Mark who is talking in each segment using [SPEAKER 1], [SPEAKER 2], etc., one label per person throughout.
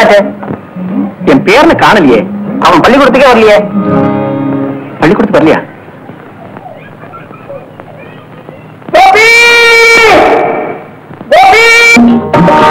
[SPEAKER 1] என்னாச்சு என் பேர்ல காணலையே அவன் பள்ளிக்கூடத்துக்கே வரலையே பள்ளிக்கூடத்துக்கு வரலையா கோபி கோபி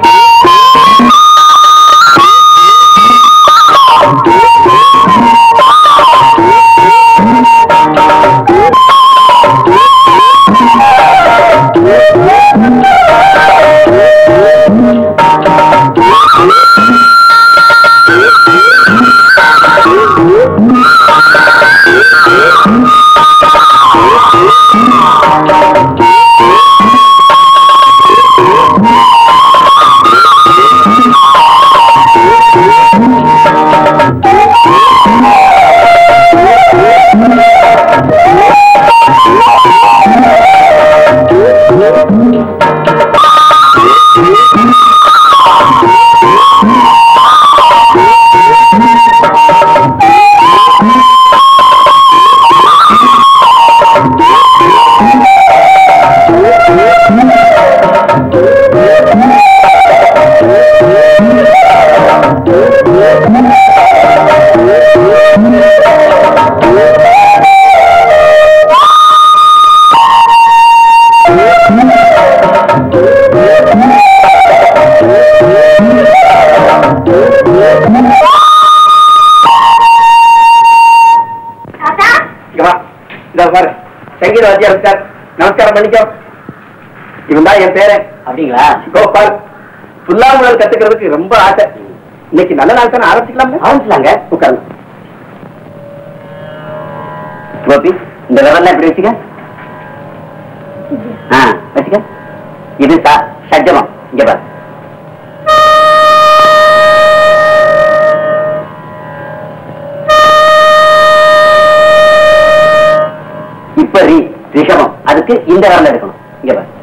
[SPEAKER 2] தாத்தா
[SPEAKER 1] இங்க வா இந்த பாரு சங்கீத வாத்தியார் இருக்கார் நமஸ்காரம் பண்ணிக்கோ இவன் தான் என் பேரன்
[SPEAKER 3] அப்படிங்களா
[SPEAKER 1] கோபால் புல்லாங்குழல் கத்துக்கிறதுக்கு ரொம்ப ஆசை இன்னைக்கு நல்ல நாள் தானே ஆரம்பிச்சுக்கலாம்
[SPEAKER 3] ஆரம்பிச்சலாங்க
[SPEAKER 1] உட்காருங்க
[SPEAKER 3] கோபி இந்த விரல்லாம் இப்படி வச்சுக்க ஆ வச்சுக்க இது சா சஜ்ஜமம் இங்க பாரு இப்ப ரி ரிஷபம் அதுக்கு இந்த விரல எடுக்கணும் இங்க பாரு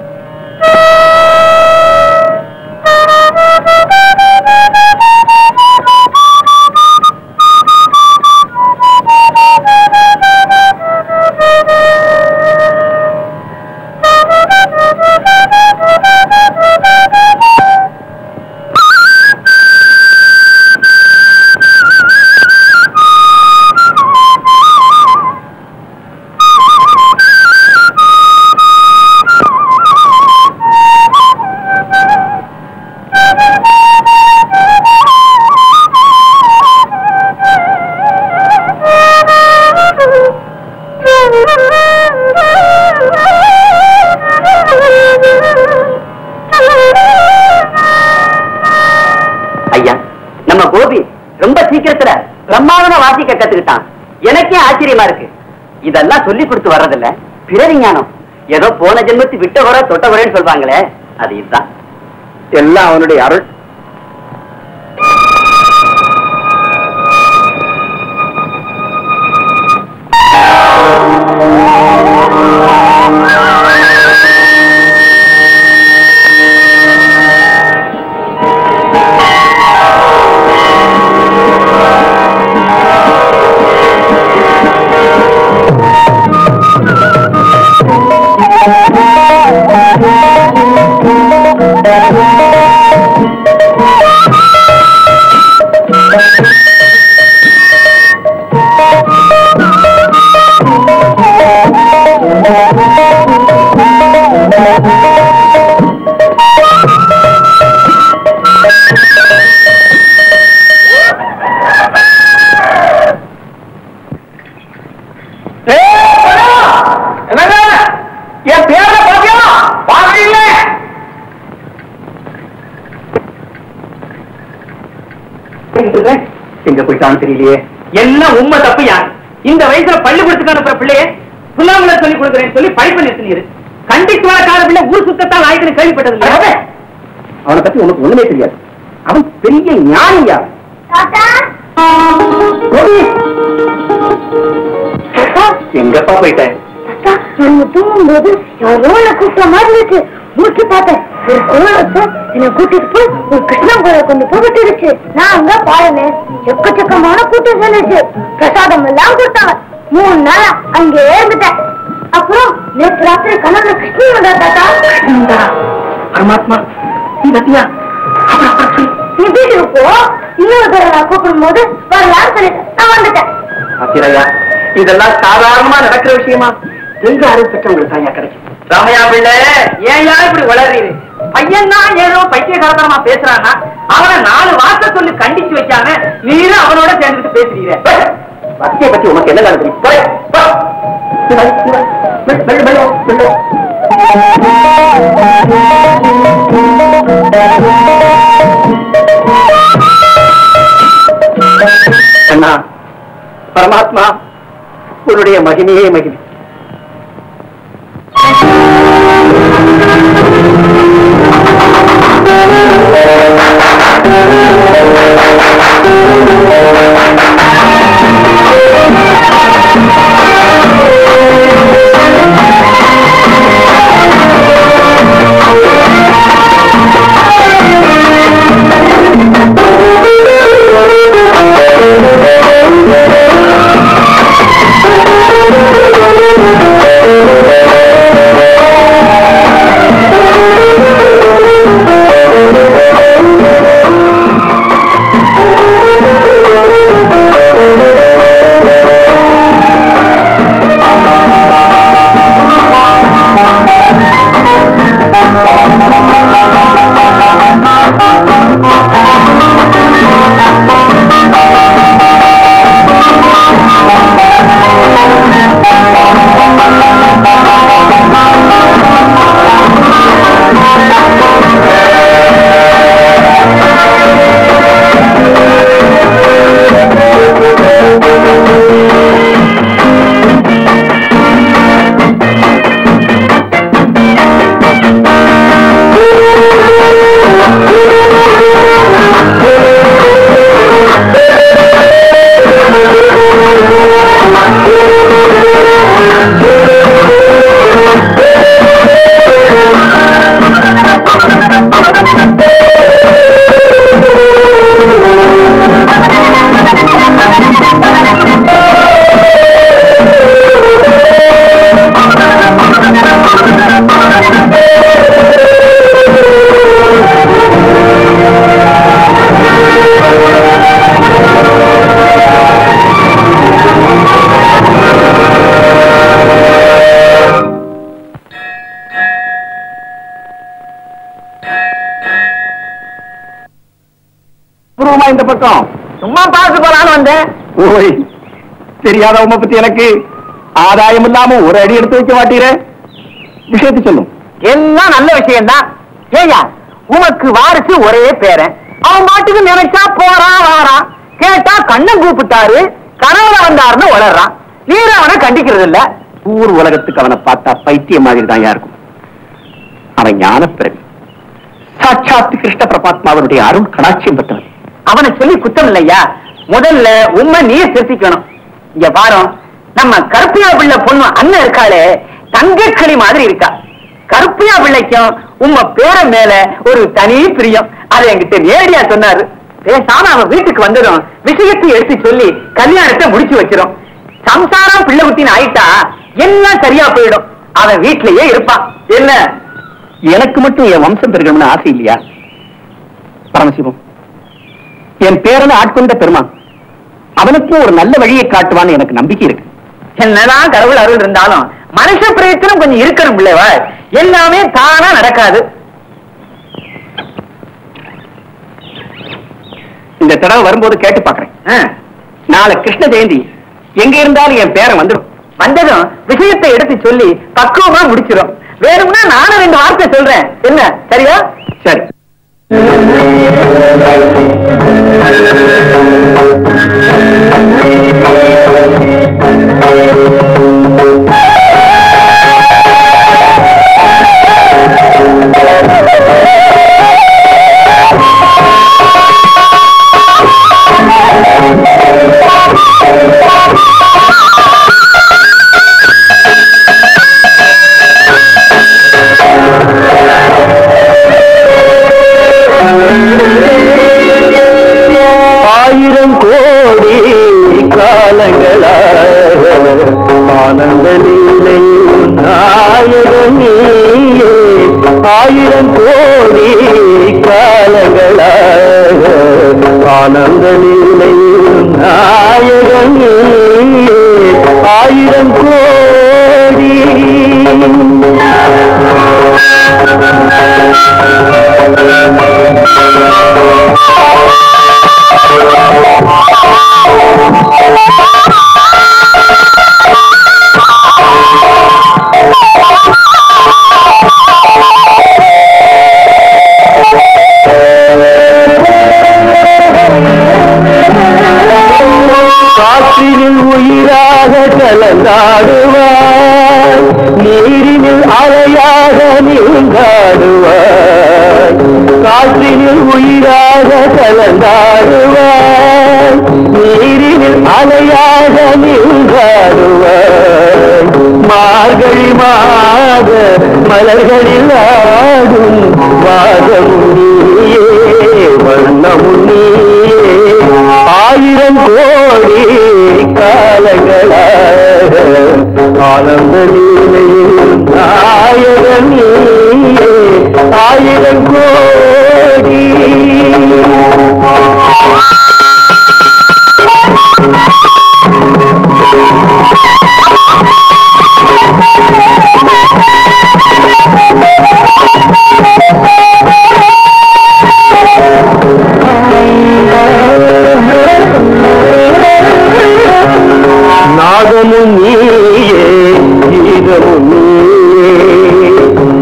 [SPEAKER 3] ஐயா நம்ம கோபி ரொம்ப சீக்கிரத்துல பிரம்மாதமா வாசிக்க கத்துக்கிட்டான் எனக்கே ஆச்சரியமா இருக்கு இதெல்லாம் சொல்லி கொடுத்து வர்றதில்ல பிறவி ஞானம் ஏதோ போன ஜென்மத்து விட்ட வர தொட்ட வரேன்னு சொல்றாங்களே அது இதுதான்
[SPEAKER 1] எல்லாம் அவனுடைய அருள் என் பேர பாத்தியா பாக்கல எங்க போயிட்டான்னு தெரியலையே எல்லாம் உண்மை தப்பு யார் இந்த வயசுல பள்ளிக்கூடத்துக்கு அனுப்புற பிள்ளைய புல்லாங்குழ சொல்லி கொடுக்குறேன்னு சொல்லி படிப்பு நிறுத்தினீரு கண்டித்து வர கால பிள்ளை ஊர் சுத்தத்தான் ஆயிரத்தி கேள்விப்பட்டது இல்லையா அவனை பத்தி உனக்கு ஒண்ணுமே தெரியாது அவன் பெரிய ஞானியா
[SPEAKER 2] தாத்தா
[SPEAKER 1] எங்கப்பா போயிட்டேன்
[SPEAKER 2] தாத்தா நம்ம தூங்கும்போது யாரோ என்ன கூப்பிட்ட மாதிரி இருக்கு மூச்சு பார்த்தேன் ஒரு குழந்தை என்னை கூட்டிட்டு போய் ஒரு கிருஷ்ணன் கொண்டு போய் விட்டுருச்சு நான் அங்க பாருங்க எக்கச்சக்கமான கூட்டம் சேர்ந்துச்சு பிரசாதம் எல்லாம் கொடுத்தாங்க மூணு நாள் அங்கே இருந்துட்டேன் அப்புறம் நேற்று ராத்திரி கனவுல கிருஷ்ணன் வந்தா தாத்தா
[SPEAKER 1] பரமாத்மா நீ பத்தியா அப்புறம் அப்புறம் சொல்லு.
[SPEAKER 2] நீ வீட்டுக்கு போ இன்னொரு தடவை நான் கூப்பிடும் போது வரலாம்னு சொல்லிட்டு நான் வந்துட்டேன்
[SPEAKER 3] ஆசிரையா இதெல்லாம் சாதாரணமா நடக்கிற விஷயமா எங்க அறிவு பெற்றவங்களுக்கு தான் கிடைக்கும்
[SPEAKER 1] ராமையா பிள்ளை ஏன் யார் இப்படி வளர்றீரு பையன் தான் ஏதோ பைத்தியகாரத்தனமா பேசுறான்னா அவனை நாலு வார்த்தை சொல்லி கண்டிச்சு வைக்காம நீரும் அவனோட சேர்ந்துட்டு பேசுறீங்க
[SPEAKER 3] பக்தியை பத்தி உனக்கு என்ன தெரியும் போய், போ. நீ வா, நீ வா. மெல்ல, மெல்ல, மெல்ல, மெல்ல. அண்ணா பரமாத்மா உன்னுடைய மகிமையே மகிமை பூர்வமா இந்த பக்கம்
[SPEAKER 1] சும்மா பார்த்து போலான்னு வந்தேன்
[SPEAKER 3] ஓய் தெரியாத உமை பத்தி எனக்கு ஆதாயம் இல்லாம ஒரு அடி எடுத்து வைக்க மாட்டீர விஷயத்தை சொல்லும்
[SPEAKER 1] எல்லாம் நல்ல விஷயம்தான் ஏய்யா உனக்கு வாரிசு ஒரே பேரன் அவன் பாட்டுக்கு நினைச்சா போறான் வாரான் கேட்டா கண்ணன் கூப்பிட்டாரு கனவுல வந்தாருன்னு வளர்றான் நீர் அவனை கண்டிக்கிறது இல்ல
[SPEAKER 3] ஊர் உலகத்துக்கு அவனை பார்த்தா பைத்தியம் மாதிரி தான் இருக்கும் அவன் ஞானப்பிறவி சாட்சாத் கிருஷ்ண பரமாத்மாவனுடைய அருள் கடாட்சியம் பெற்றவன்
[SPEAKER 1] அவனை சொல்லி குத்தம் இல்லையா முதல்ல உண்மை நீர் திருத்திக்கணும் இங்க பாரு நம்ம கருப்பியா பிள்ளை பொண்ணு அண்ணன் இருக்காளே தங்கக்கிளி மாதிரி இருக்கா கருப்பியா பிள்ளைக்கும் உம்ம பேர மேல ஒரு தனி பிரியம் அதை என்கிட்ட நேரடியா சொன்னாரு பேசாம அவன் வீட்டுக்கு வந்ததும் விஷயத்தை எடுத்து சொல்லி கல்யாணத்தை முடிச்சு வச்சிரும் சம்சாரம் பிள்ளை குட்டின்னு ஆயிட்டா எல்லாம் சரியா போயிடும் அவன் வீட்டிலேயே இருப்பான் என்ன
[SPEAKER 3] எனக்கு மட்டும் என் வம்சம் பெருகணும்னு ஆசை இல்லையா பரமசிவம் என் பேரனை ஆட்கொண்ட பெருமான் அவனுக்கும் ஒரு நல்ல வழியை காட்டுவான்னு எனக்கு நம்பிக்கை இருக்கு
[SPEAKER 1] என்னதான் கடவுள் அருள் இருந்தாலும் மனுஷ பிரயத்தனம் கொஞ்சம் இருக்கணும் பிள்ளைவா எல்லாமே தானா நடக்காது
[SPEAKER 3] இந்த தடவை வரும்போது கேட்டு பாக்குறேன்
[SPEAKER 1] ஆ,
[SPEAKER 3] நாளை கிருஷ்ண ஜெயந்தி எங்க இருந்தாலும் என் பேரன் வந்துடும்
[SPEAKER 1] வந்ததும் விஷயத்தை எடுத்து சொல்லி பக்குவமா முடிச்சிடும் வேணும்னா நானும் ரெண்டு வார்த்தை சொல்றேன் என்ன சரியா
[SPEAKER 3] சரி ஆயிரம் கோடி காலங்களாக ஆனந்த லீலையில் நாயகன் நீயே ஆயிரம் கோடி காலங்களாக
[SPEAKER 4] ஆனந்த லீலையில் நாயகன் ஆயிரம் கோடி காற்றினில் உயிராக கலந்தாடுவார் நீரினில் அலையாக நீங்காடுவார் காற்றினில் உயிராக கலந்தாடுவார் நீரினில் அலையாக நீங்காடுவார் மார்கழி மாத மலர்களில் ஆடும் வாதமும் நீயே வண்ணமும் நீயே ஆயிரம் கோடி காலங்களாக ஆனந்த லீலையில் நாயகன் நீயே ஆயிரம் கோடி நாகமும் நீயே கீதமும் நீயே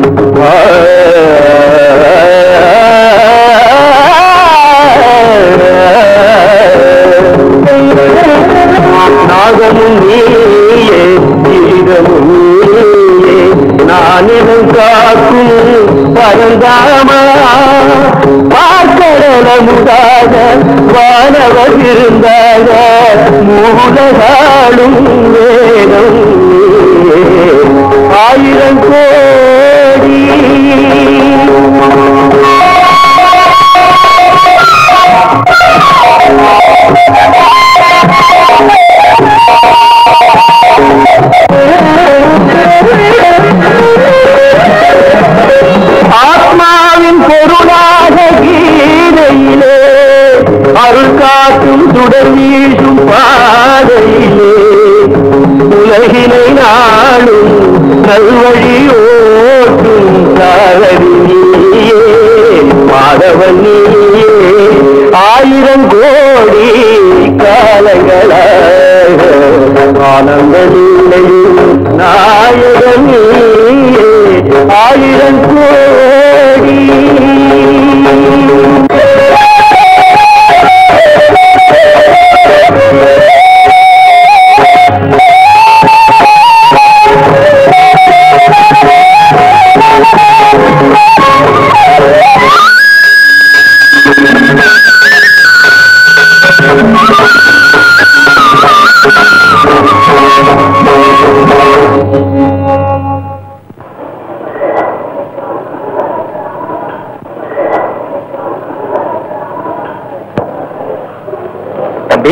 [SPEAKER 4] நாகமும் நீயே கீதமும் நீயே நானிடம் காக்கும் பரந்தாமா பார்க்கடலமுதாக வானவர் இருந்தாக மூலகாலும் வேதம் நீயே. ஆயிரம் கோடி ஆத்மாவின் பொருளாக கீதையிலே அருள் காட்டும் சுடர் வீசும் பாதையிலே உலகினை நாளும் நல்வழி ஓட்டும் சாரதி நீயே மாதவன் நீயே ஆயிரம் கோடி காலங்களாக ஆனந்த லீலையில் நாயகன் நீயே ஆயிரம் கோடி
[SPEAKER 1] தம்பி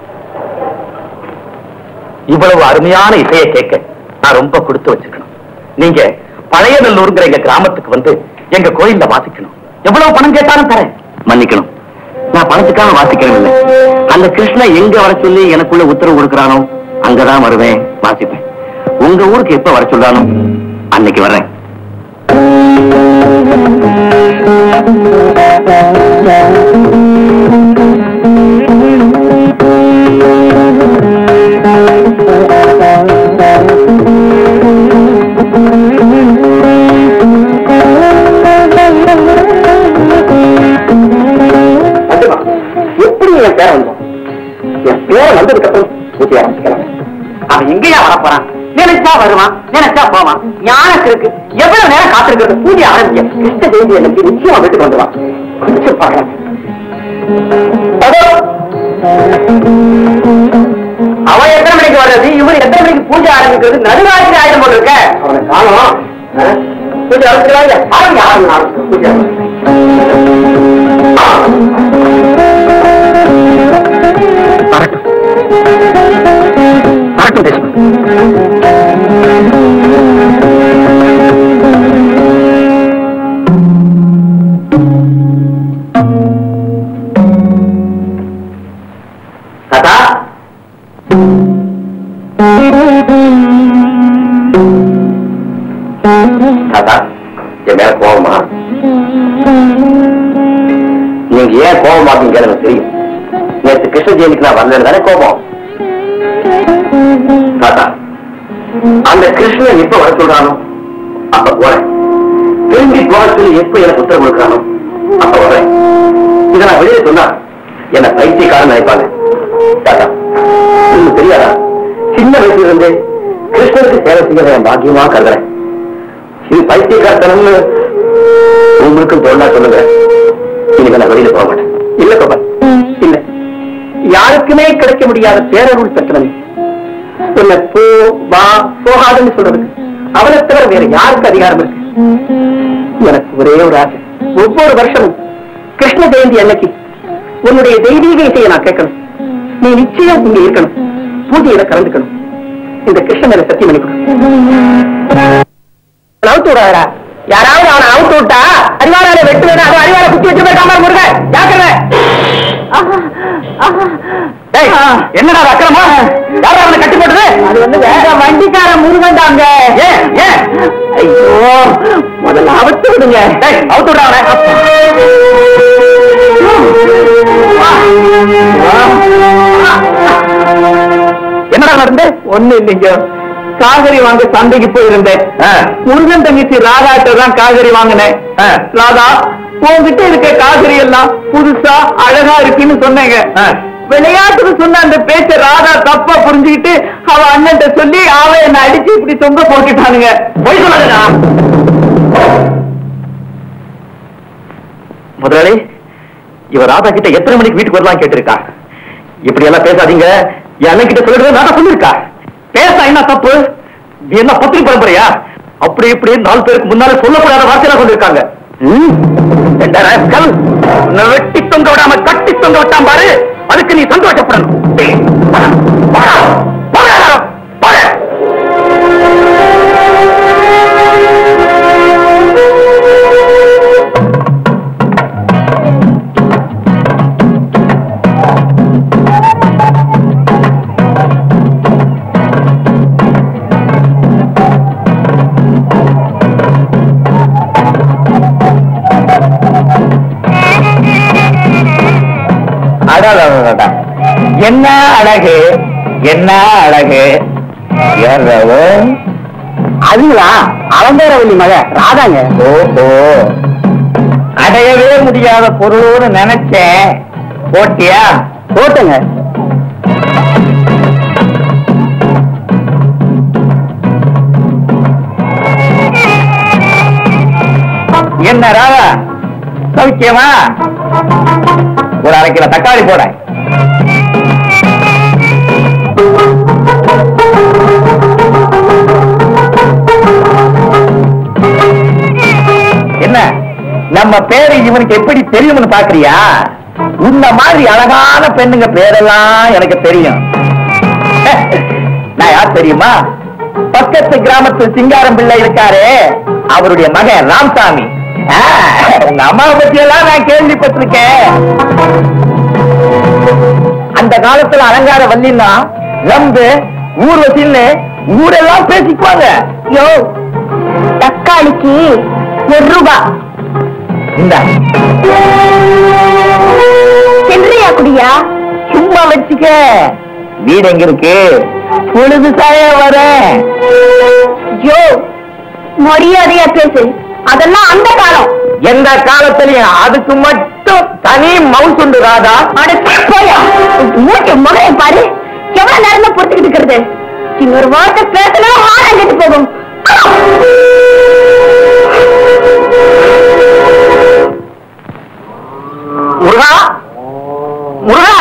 [SPEAKER 1] இவ்வளவு அருமையான இசையை கேட்க நான் ரொம்ப கொடுத்து வச்சிருக்கணும் நீங்க பழைய நல்லூருங்கிற எங்க கிராமத்துக்கு வந்து எங்க கோயில்ல வாசிக்கணும் எவ்வளவு பணம் கேட்டாலும் தரேன்
[SPEAKER 3] மன்னிக்கணும் நான் பணத்துக்காக வாசிக்கிறேன் இல்லை அந்த கிருஷ்ணன் எங்க வர சொல்லி எனக்குள்ள உத்தரவு கொடுக்கறானோ அங்கதான் வருவேன் வாசிப்பேன் உங்க ஊருக்கு எப்ப வர சொல்றானோ அன்னைக்கு வர்றேன்
[SPEAKER 1] அதுமா எப்படி என் பேர் வந்தோம் என் பேர் வந்ததுக்கு அப்புறம் பூஜை ஆரம்பிக்கலாம் அவன் எங்கேயா வரப்போறான் நினைச்சா வருவான் நினைச்சா போவான் ஞானத்து இருக்கு எவ்வளவு நேரம் காத்திருக்கிறது பூஜை ஆரம்பிக்க கிருஷ்ண ஜெயந்தி எனக்கு நிச்சயமா வீட்டுக்கு வந்துவான் கொஞ்சம் பாக்கலாம் அவன் எத்தனை மணிக்கு வர்றது இவன் எத்தனை மணிக்கு பூஜை ஆரம்பிக்கிறது நடுராத்திரி ஆயிரம் போல இருக்க அவனை காணும் பூஜை ஆரம்பிக்கிறாங்க ஆரம்பி ஆரம்பி ஆரம்பிச்சு பூஜை ஆரம்பிச்சு வரட்டும் வரட்டும் தேசம்
[SPEAKER 3] அதான் என் மேல கோபமா நீங்க ஏன் கோபமாக்கீங்க எனக்கு தெரியும் நேற்று கிருஷ்ண ஜெயந்திக்கு நான் வரலன்னு தானே கோபம் தாத்தா அந்த கிருஷ்ணன் எப்ப வர சொல்றானோ அப்ப போறேன் திரும்பி போக சொல்லி எப்ப எனக்கு உத்தரவு கொடுக்கறானோ அப்ப வரேன் இதை நான் வெளியே சொன்னா என்ன பைத்தியக்காரன் நினைப்பாங்க தாத்தா உங்களுக்கு தெரியாதா சின்ன வயசுல இருந்தே கிருஷ்ணனுக்கு சேவை செய்யற என் பாக்கியமா கருதுறேன் இது பைத்தியக்காரத்தனம்னு உங்களுக்கும் தோணா சொல்லுங்க இனிமே நான் வெளியில போக மாட்டேன் இல்ல கோபால் இல்ல யாருக்குமே கிடைக்க முடியாத பேரருள் பெற்றவன் உன்னை போ வா போகாதுன்னு சொல்றதுக்கு அவனை தவிர வேற யாருக்கு அதிகாரம் இருக்கு எனக்கு ஒரே ஒரு ஆசை ஒவ்வொரு வருஷமும் கிருஷ்ண ஜெயந்தி அன்னைக்கு உன்னுடைய தெய்வீக இசையை நான் கேட்கணும் நீ நிச்சயம் இங்க இருக்கணும் பூஜையில கலந்துக்கணும் இந்த கிருஷ்ணன் மேல சத்தியம் பண்ணி கொடு அவுத்து விடாதடா யாராவது அவனை அவுத்து விட்டா அறிவாளால வெட்டு வேணா அவன் அறிவாளை குத்தி வச்சு போயிருக்காம முருக ஜாக்கிரதை டேய், என்னடா அது அக்கிரமா யாரா அவனை கட்டி போட்டது அது வந்து வேற வண்டிக்கார முருகன் தாங்க ஏன் ஏன் ஐயோ முதல்ல அவுத்து விடுங்க டேய் அவுத்து விடா அவனை என்னடா நடந்து ஒண்ணு இல்லைங்க காய்கறி வாங்க சந்தைக்கு போயிருந்தேன் முருகன் தங்கச்சி ராதாட்ட தான் காய்கறி வாங்கினேன் ராதா உன்கிட்ட இருக்க காய்கறி எல்லாம் புதுசா அழகா இருக்குன்னு சொன்னேங்க விளையாட்டுக்கு சொன்ன அந்த பேச்ச ராதா தப்பா புரிஞ்சுக்கிட்டு அவ அண்ணன்ட்ட சொல்லி அவ என்ன அடிச்சு இப்படி தொங்க போட்டுட்டானுங்க போய் சொல்லாதடா முதலாளி இவ ராதா கிட்ட எத்தனை மணிக்கு வீட்டுக்கு வரலாம் கேட்டிருக்கா இப்படி எல்லாம் பேசாதீங்க என் அண்ணன் கிட்ட சொல்லிடுறது ராதா சொல்லிருக்கா பேச என்ன தப்பு நீ என்ன பத்திரி பரம்பரையா அப்படி இப்படி நாலு பேருக்கு முன்னால சொல்லக்கூடாத வார்த்தையெல்லாம் சொல்லிருக்காங்க வெட்டி தொங்க விடாம கட்டி தொங்க விட்டான் பாரு அதுக்கு நீ சந்தோஷப்படணும் போடா, போடா, போடா. அடடடடடா. என்ன அழகு என்ன அழகு எவ்வளவு அதுங்களா அலங்காரவல்லி மக ராதாங்க ஓஹோ அடையவே முடியாத பொருள்னு நினைச்சேன் போட்டியா போட்டுங்க என்ன ராதா சௌக்கியமா ஒரு அரை கிலோ தக்காளி போட என்ன நம்ம பேரு இவனுக்கு எப்படி தெரியும்னு பாக்குறியா இந்த மாதிரி அழகான பெண்ணுங்க பேரெல்லாம் எனக்கு தெரியும் நான் யார் தெரியுமா பக்கத்து கிராமத்து சிங்காரம் பிள்ளை இருக்காரு அவருடைய மகன் ராம்சாமி ஆ, உங்க அம்மாவை பத்தி எல்லாம் நான் கேள்விப்பட்டிருக்கேன் அந்த காலத்துல அலங்கார வல்லின்னா ரம்பு ஊர்வசின்னு ஊரெல்லாம் பேசிக்குவாங்க
[SPEAKER 2] யோ தக்காளிக்கு ஒரு ரூபா
[SPEAKER 3] இந்த
[SPEAKER 2] சென்றியா குடியா
[SPEAKER 3] சும்மா வச்சுக்க வீடு எங்க இருக்கு பொழுது சாய வரேன்
[SPEAKER 2] யோ மரியாதையா பேசு அதெல்லாம் அந்த காலம்
[SPEAKER 3] எந்த காலத்திலயும் அதுக்கு மட்டும் தனி மவுஸ் உண்டு ராதா
[SPEAKER 2] அட போயா மூச்சு முகையை பாரு எவ்வளவு நேரமா பொறுத்துக்கிட்டு இருக்கிறது இன்னொரு வார்த்தை பேசினா ஆரம் கெட்டு போகும்
[SPEAKER 3] முருகா முருகா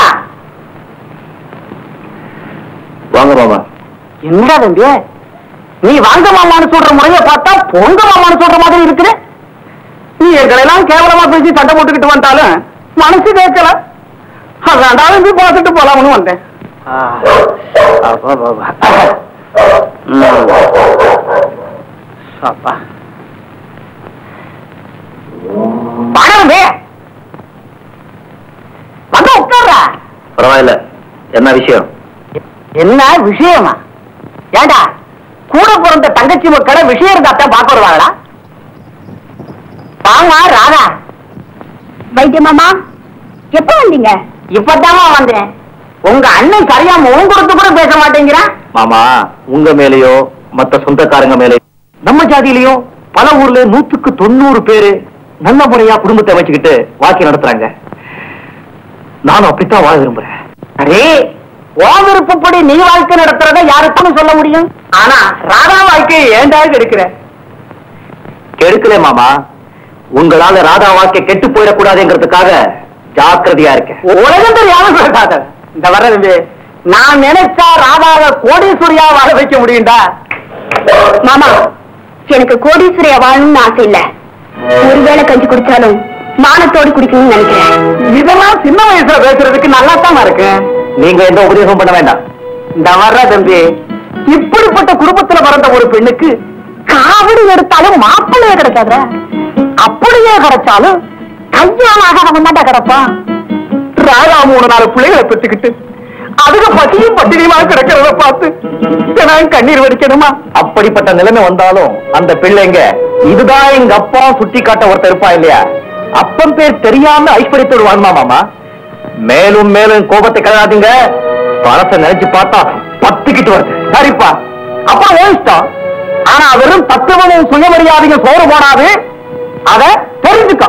[SPEAKER 3] வாங்க மாமா
[SPEAKER 1] என்னடா தம்பி நீ வாங்க மாமான்னு சொல்ற முறைய பார்த்தா பொங்க மாமான்னு சொல்ற மாதிரி இருக்குது நீ எங்களெல்லாம் கேவலமா பேசி சண்டை போட்டுக்கிட்டு வந்தாலும் மனசு கேட்கல அதாண்டா வந்து பார்த்துட்டு போலாம்னு வந்தேன் அப்பா பணமே வந்து உட்கார்றா
[SPEAKER 3] பரவாயில்ல என்ன விஷயம்
[SPEAKER 1] என்ன விஷயமா ஏண்டா கூட பிறந்த தங்கச்சி மக்களை விஷயம் இருந்தா தான் பார்க்க வருவாங்களா
[SPEAKER 2] வாங்க ராதா வைத்திய மாமா எப்ப வந்தீங்க
[SPEAKER 3] இப்பதாமா வந்தேன் உங்க அண்ணன் சரியா முகம் கொடுத்து கூட பேச மாட்டேங்கிறான்
[SPEAKER 1] மாமா உங்க மேலயோ மத்த சொந்தக்காரங்க மேலயோ நம்ம ஜாதியிலயும் பல ஊர்ல நூத்துக்கு தொண்ணூறு பேரு நல்ல முறையா குடும்பத்தை வச்சுக்கிட்டு வாழ்க்கை நடத்துறாங்க நானும் அப்படித்தான் வாழ விரும்புறேன்
[SPEAKER 3] அரே ஓ விருப்பப்படி நீ வாழ்க்கை நடத்துறத யாருக்கும் சொல்ல முடியும் ஆனா ராதா வாழ்க்கையை ஏண்டா எடுக்கிற
[SPEAKER 1] கெடுக்கல மாமா உங்களால ராதா வாழ்க்கை கெட்டு போயிடக்கூடாதுங்கிறதுக்காக ஜாக்கிரதையா இருக்கேன்
[SPEAKER 3] உலகம் தெரியாம சொல்றாத இந்த வர தம்பி நான் நினைச்சா ராதாவை கோடீஸ்வரியா வாழ வைக்க முடியும்டா
[SPEAKER 2] மாமா எனக்கு கோடீஸ்வரியா வாழணும்னு ஆசை இல்ல ஒருவேளை கஞ்சி குடிச்சாலும் மானத்தோடு குடிக்கணும்னு நினைக்கிறேன்
[SPEAKER 3] இதெல்லாம் சின்ன வயசுல பேசுறதுக்கு நல்லா தான் இருக்கு
[SPEAKER 1] நீங்க எந்த உபதேசம் பண்ண வேண்டாம்
[SPEAKER 3] இந்த வர்ற தம்பி இப்படிப்பட்ட குடும்பத்துல பிறந்த ஒரு பெண்ணுக்கு காவடி எடுத்தாலும் மாப்பிள்ளைய கிடைக்காத அப்படியே கிடைச்சாலும் கல்யாணம் அவன் தான் கிடப்பான் ராஜா மூணு நாலு பிள்ளைகளை பெற்றுக்கிட்டு அதுக்கு பசியும் பட்டினியுமா கிடக்கிறத பார்த்து நான் கண்ணீர் வடிக்கணுமா
[SPEAKER 1] அப்படிப்பட்ட நிலைமை வந்தாலும் அந்த பிள்ளைங்க இதுதான் எங்க அப்பா சுட்டி காட்ட ஒருத்தர் இருப்பா இல்லையா அப்பன் பேர் தெரியாம ஐஸ்வர்யத்தோடு வாழ்மா மாமா மேலும் மேலும் கோபத்தை கிளறாதீங்க பணத்தை நினைச்சு பார்த்தா பத்துக்கிட்டு வருது
[SPEAKER 3] சரிப்பா அப்பா ஓயிஷ்டம் ஆனா வெறும் தத்துவமும் சுயமரியாதையும் சோறு போடாது அத தெரிஞ்சுக்கோ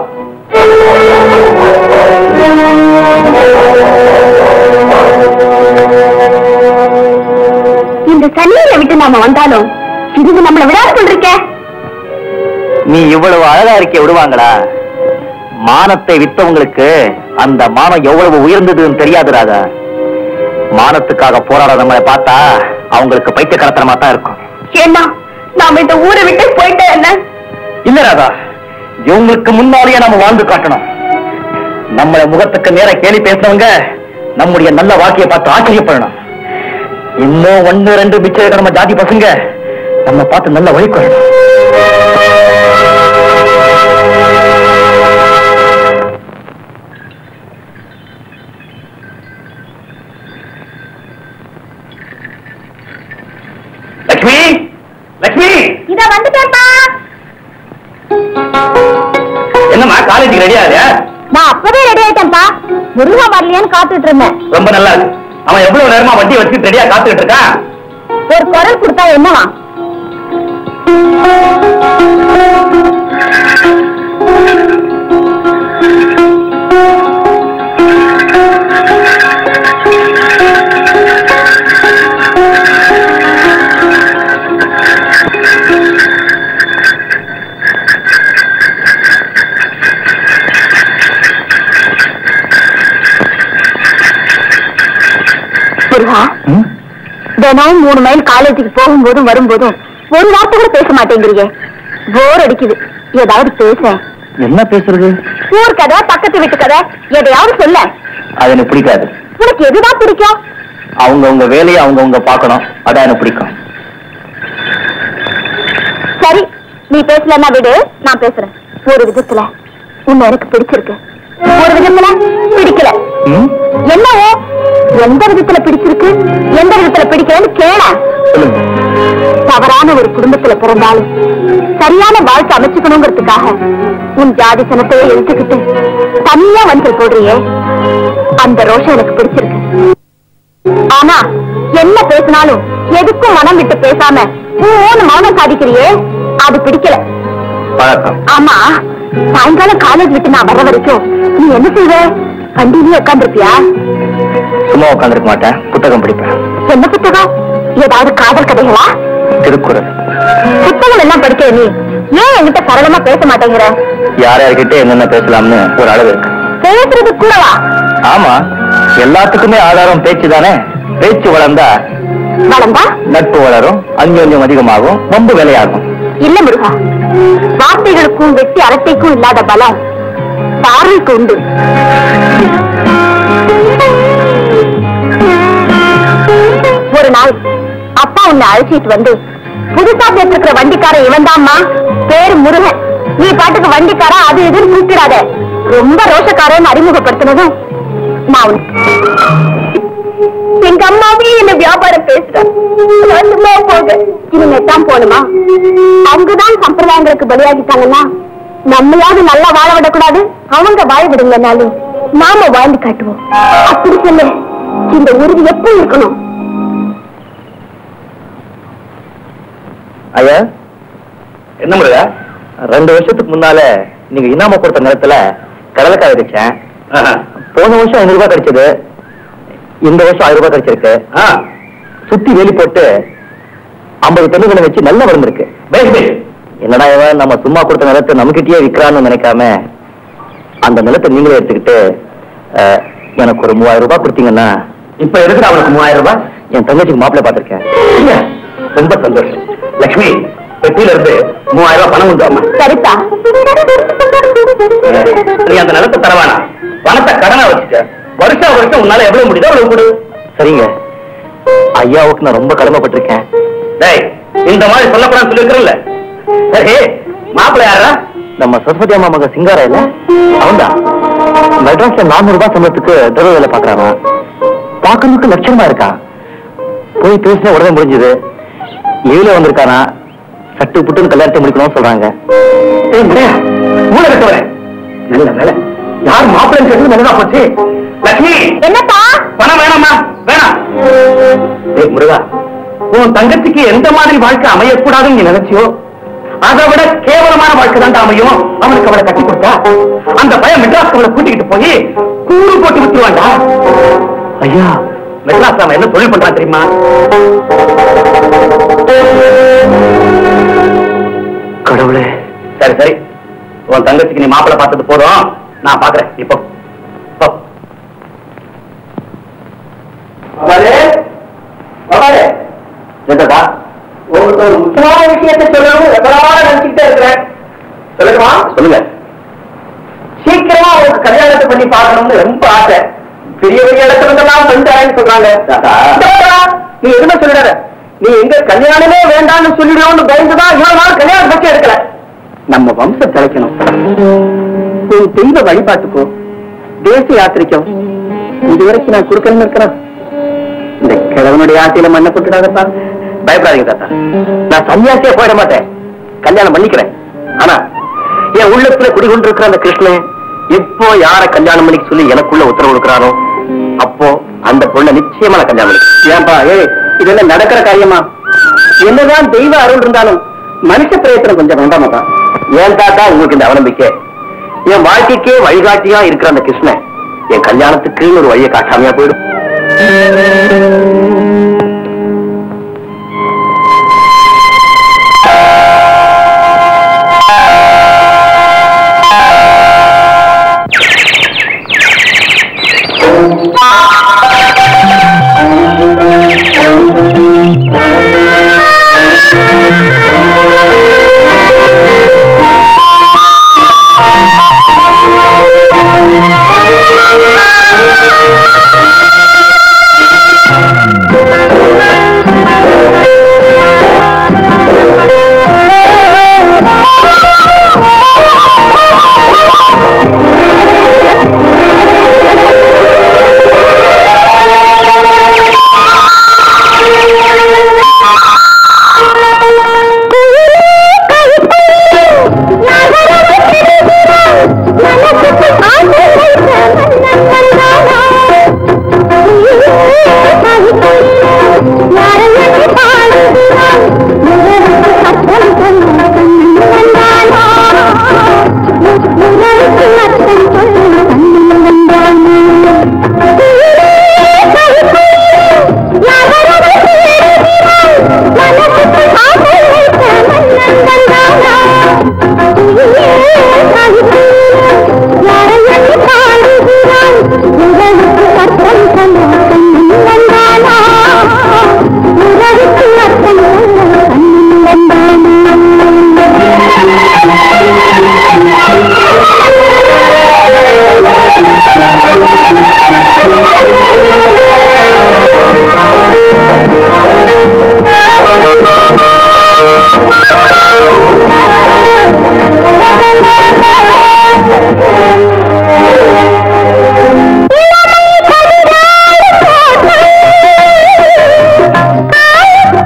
[SPEAKER 2] இந்த சனியில விட்டு நாம வந்தாலும் இதுக்கு நம்மள விடாது கொண்டிருக்க
[SPEAKER 1] நீ இவ்வளவு அழகா இருக்க விடுவாங்களா மானத்தை வித்தவங்களுக்கு அந்த மானம் எவ்வளவு உயர்ந்ததுன்னு தெரியாது ராதா மானத்துக்காக போராட நம்மளை பார்த்தா அவங்களுக்கு பைத்தியக்காரத்தனமா தான் இருக்கும்
[SPEAKER 2] ஏன்னா நாம இந்த ஊரை விட்டு போயிட்டா என்ன
[SPEAKER 1] இல்ல ராதா இவங்களுக்கு முன்னாலேயே நம்ம வாழ்ந்து காட்டணும் நம்மள முகத்துக்கு நேர கேலி பேசுறவங்க நம்முடைய நல்ல வாழ்க்கையை பார்த்து ஆச்சரியப்படணும் இன்னும் ஒண்ணு ரெண்டு மிச்சம் இருக்கிற நம்ம ஜாதி பசங்க நம்ம பார்த்து நல்ல வழி கொள்ளணும் லட்சுமி லட்சுமி
[SPEAKER 2] இத வந்துட்டேன்ப்பா
[SPEAKER 1] என்னம்மா காலேஜுக்கு ரெடியா இல்லையா
[SPEAKER 2] நான் அப்பவே ரெடி ஆயிட்டேன்ப்பா முருகா வரலையான்னு காத்துட்டு இருந்தேன்
[SPEAKER 1] ரொம்ப நல்லா இருக்கு அவன் எவ்வளவு நேரமா வண்டி வச்சு ரெடியா காத்துக்கிட்டு இருக்கான்
[SPEAKER 2] ஒரு குரல் கொடுத்தா என்னவா முருகா தினம் மூணு மைல் காலேஜுக்கு போகும்போதும் வரும்போதும் ஒரு வார்த்தை கூட பேச மாட்டேங்கிறீங்க போர் அடிக்குது ஏதாவது பேச
[SPEAKER 1] என்ன பேசுறது
[SPEAKER 2] ஊர் கதை பக்கத்து வீட்டு கதை எதையாவது சொல்ல
[SPEAKER 1] அது எனக்கு பிடிக்காது
[SPEAKER 2] உனக்கு எதுதான் பிடிக்கும்
[SPEAKER 1] அவங்க உங்க வேலையை அவங்க உங்க பார்க்கணும் அதான் எனக்கு பிடிக்கும்
[SPEAKER 2] சரி நீ பேசலன்னா விடு நான் பேசுறேன் ஒரு விதத்துல உன்னை எனக்கு பிடிச்சிருக்கு ஒரு விதத்துல பிடிக்கல
[SPEAKER 1] ம்?
[SPEAKER 2] என்னவோ எந்த விதத்துல பிடிச்சிருக்கு எந்த விதத்துல பிடிக்கலன்னு கேள
[SPEAKER 1] சொல்லுங்க
[SPEAKER 2] தவறான ஒரு குடும்பத்துல பிறந்தாலும் சரியான வாழ்க்கை அமைச்சுக்கணுங்கிறதுக்காக உன் ஜாதி சனத்தையே எழுத்துக்கிட்டு தனியா வந்து போடுறியே அந்த ரோஷம் எனக்கு பிடிச்சிருக்கு ஆனா என்ன பேசினாலும் எதுக்கும் மனம் விட்டு பேசாம ஊன்னு மௌனம் சாதிக்கிறியே அது பிடிக்கல
[SPEAKER 1] பழக்கம்
[SPEAKER 2] ஆமா சாயங்காலம் காலேஜ் விட்டு நான் வர வரைக்கும் நீ என்ன செய்வ வண்டியிலேயே உட்காந்துருப்பியா
[SPEAKER 1] சும்மா உட்காந்துருக்க மாட்டேன் புத்தகம் படிப்பேன்
[SPEAKER 2] என்ன புத்தகம் ஏதாவது காதல் கதைகளா
[SPEAKER 1] திருக்குறள்
[SPEAKER 2] புத்தகம் எல்லாம் படிக்கிற நீ ஏன் என்கிட்ட சரளமா பேச மாட்டேங்கிற
[SPEAKER 1] யார் யார்கிட்ட என்னென்ன பேசலாம்னு ஒரு அளவு இருக்கு
[SPEAKER 2] பேசுறது கூடவா
[SPEAKER 1] ஆமா எல்லாத்துக்குமே ஆதாரம் பேச்சு தானே பேச்சு வளர்ந்தா
[SPEAKER 2] வளர்ந்தா
[SPEAKER 1] நட்பு வளரும் அந்யோன்யம் அதிகமாகும் வம்பு வேலையாகும்
[SPEAKER 2] இல்ல முருகா வார்த்தைகளுக்கும் வெட்டி அரட்டைக்கும் இல்லாத பலம் பார்வைக்கு உண்டு ஒரு நாள் அப்பா உன்னை அழைச்சிட்டு வந்து புதுசா பேசிருக்கிற வண்டிக்காரன் இவன்தாம்மா பேரு முருகன் நீ பாட்டுக்கு வண்டிக்காரா அது இதுன்னு கூப்பிடாத ரொம்ப ரோஷக்காரன் அறிமுகப்படுத்தினதும் நான் உன்னை எங்க அம்மாவே என்ன வியாபாரம் பேசுறேன் சும்மா போங்க இனிமே தான் போகணுமா அவங்கதான் சம்பிரதாயங்களுக்கு பலியாகிட்டாங்கன்னா நம்மையாவது நல்லா வாழ விடக்கூடாது அவங்க வாழ விடுங்கனாலும் நாம வாழ்ந்து காட்டுவோம் அப்படி சொல்லு இந்த உறுதி எப்போ இருக்கணும்
[SPEAKER 3] ஐயா என்ன முருகா ரெண்டு வருஷத்துக்கு முன்னால நீங்க இனாம கொடுத்த நேரத்துல கடலைக்காய் விதைச்சேன் போன வருஷம் ஐநூறு ரூபாய் கிடைச்சது இந்த வருஷம் ஆயிரம் ரூபாய் கிடைச்சிருக்கு சுத்தி வேலி போட்டு ஐம்பது தென்னுகளை வச்சு நல்ல வளர்ந்துருக்கு என்னடா இவன் நம்ம சும்மா கொடுத்த நிலத்தை நம்மகிட்டயே விற்கிறான்னு நினைக்காம அந்த நிலத்தை நீங்களே எடுத்துக்கிட்டு அஹ், எனக்கு ஒரு மூவாயிரம் ரூபாய் கொடுத்தீங்கன்னா இப்ப எதுக்கு அவனுக்கு மூவாயிரம் ரூபாய் என் தங்கச்சிக்கு மாப்பிள்ளை பார்த்திருக்கேன் ரொம்ப சந்தோஷம் லட்சுமி பெட்டியில இருந்து மூவாயிரம் ரூபாய் பணம் உண்டு அம்மா
[SPEAKER 2] சரிதா
[SPEAKER 3] நீ அந்த நிலத்தை தரவானா பணத்தை கடனா வச்சுட்ட வருஷம் வருஷம் உன்னால எவ்வளவு முடியுதோ அவ்வளவு கொடு சரிங்க ஐயாவுக்கு நான் ரொம்ப கடமைப்பட்டிருக்கேன் டேய் இந்த மாதிரி சொல்லக்கூடாதுன்னு சொல்லிருக்கிறல்ல சரி மாப்பிள்ளை யாரா நம்ம சரஸ்வதி அம்மா மக சிங்காரா இல்ல அவன்தான் மெட்ராஸ்ல நானூறு ரூபாய் சம்பளத்துக்கு டிரைவர் வேலை பாக்குறானா பாக்கறதுக்கு லட்சணமா இருக்கான் போய் பேசின உடனே முடிஞ்சது ஏழு வந்திருக்கானா சட்டு புட்டுன்னு கல்யாணத்தை முடிக்கணும்னு சொல்றாங்க மூளை கட்டுவரேன் நல்ல வேலை யார் மாப்பிள்ளை கேட்டு நல்லதா போச்சு லட்சுமி
[SPEAKER 2] என்னப்பா
[SPEAKER 3] பணம் வேணாமா வேணாம் ஏய் முருகா உன் தங்கச்சிக்கு எந்த மாதிரி வாழ்க்கை அமையக்கூடாதுன்னு நீ நினைச்சியோ அதை விட கேவலமான வாழ்க்கை தான் அமையும் அவனுக்கு அவளை கட்டி கொடுத்தா அந்த பையன் மெட்ராஸ்க்கு அவளை கூட்டிக்கிட்டு போய் கூறு போட்டு விட்டுருவாண்டா ஐயா மெட்ராஸ் அவன் என்ன தொழில் பண்றான் தெரியுமா கடவுளே சரி சரி உன் தங்கச்சிக்கு நீ மாப்பிள்ளை பார்த்தது போதும் நான் பாக்குறேன் இப்போ போ.
[SPEAKER 1] அவரே அவரே
[SPEAKER 3] என்னடா
[SPEAKER 1] உங்களுக்கு ஒரு முக்கியமான விஷயத்தை சொல்லணும் எவ்வளவா நினைச்சுக்கிட்டே இருக்கிறேன் சொல்லுமா
[SPEAKER 3] சொல்லுங்க
[SPEAKER 1] சீக்கிரமா உங்களுக்கு கல்யாணத்தை பண்ணி பார்க்கணும்னு ரொம்ப ஆசை பெரிய பெரிய இடத்துல இருந்தெல்லாம் பண்ணிட்டாருன்னு சொல்றாங்க
[SPEAKER 3] தாத்தா.
[SPEAKER 1] தாத்தா, நீ எதுவுமே சொல்லிடாத நீ எங்க கல்யாணமே வேண்டாம்னு சொல்லிடுவோம்னு பயந்துதான் இவ்வளவு நாள் கல்யாணம் பற்றி எடுக்கல
[SPEAKER 3] நம்ம வம்சம் தலைக்கணும்
[SPEAKER 1] உன் தெய்வ வழிபாட்டுக்கோ தேச யாத்திரைக்கோ இதுவரைக்கும் நான் கொடுக்கணும்னு இருக்கிறேன்
[SPEAKER 3] இந்த கிழவனுடைய ஆசையில மண்ணை போட்டுடாதப்பா பயப்படாதீங்க தாத்தா நான் சன்னியாசியே போயிட மாட்டேன் கல்யாணம் பண்ணிக்கிறேன் ஆனா என் உள்ளத்துல குடிகொண்டிருக்கிற அந்த கிருஷ்ணன் எப்போ யார கல்யாணம் பண்ணிக்க சொல்லி எனக்குள்ள உத்தரவு கொடுக்கிறாரோ அப்போ அந்த பொண்ணை நிச்சயமா நான் கல்யாணம் பண்ணி
[SPEAKER 1] ஏன்பா ஏய் இதெல்லாம் நடக்கிற காரியமா என்னதான் தெய்வ அருள் இருந்தாலும் மனுஷ பிரயத்தனம் கொஞ்சம் வேண்டாமாப்பா
[SPEAKER 3] ஏன் தாத்தா உங்களுக்கு இந்த அவநம்பிக்கை என் வாழ்க்கைக்கே வழிகாட்டியா இருக்கிற அந்த கிருஷ்ணன் என் கல்யாணத்துக்கு ஒரு வழியை காட்டாமையா போயிடும்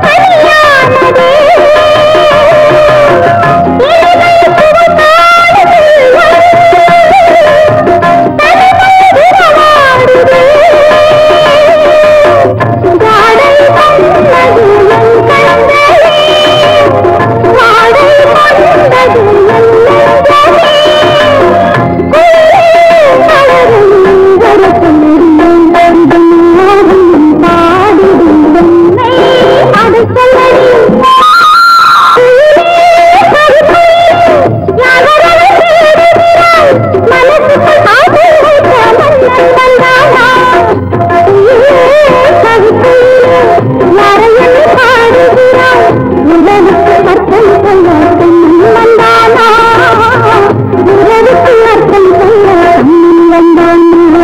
[SPEAKER 2] ஆ உறவுக்கு அர்த்தம் சொல்ல கண்ணன் வந்தானா உறவுக்கு அர்த்தம் சொல்ல கண்ணன் வந்தானா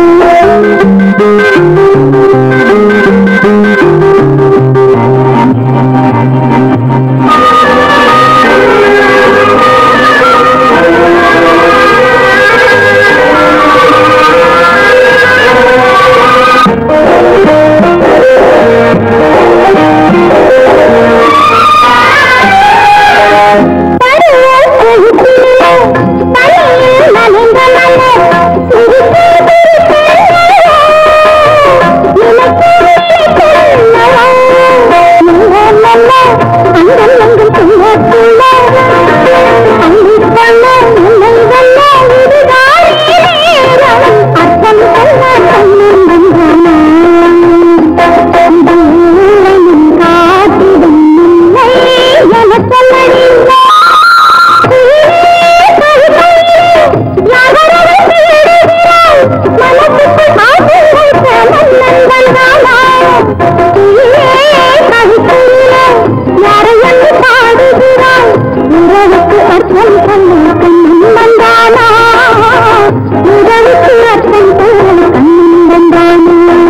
[SPEAKER 2] உறவுக்கு அர்த்தம் சொல்ல கண்ணன் வந்தானா உறவுக்கு அர்த்தம் சொல்ல கண்ணன்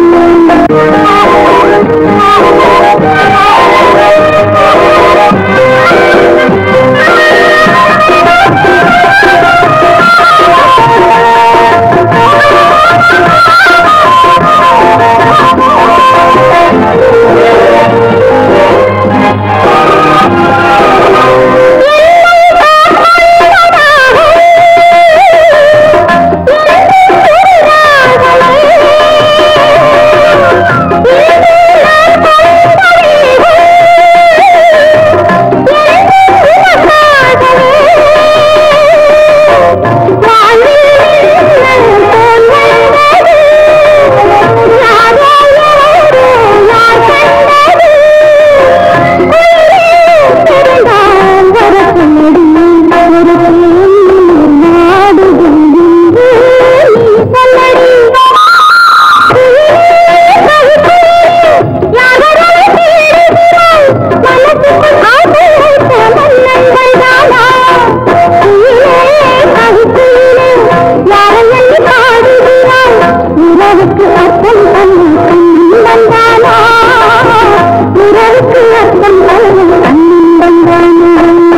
[SPEAKER 2] உறவுக்கு அர்த்தம் சொல்ல கண்ணன் வந்தானா உறவுக்கு அர்த்தம் சொல்ல கண்ணன் வந்தானா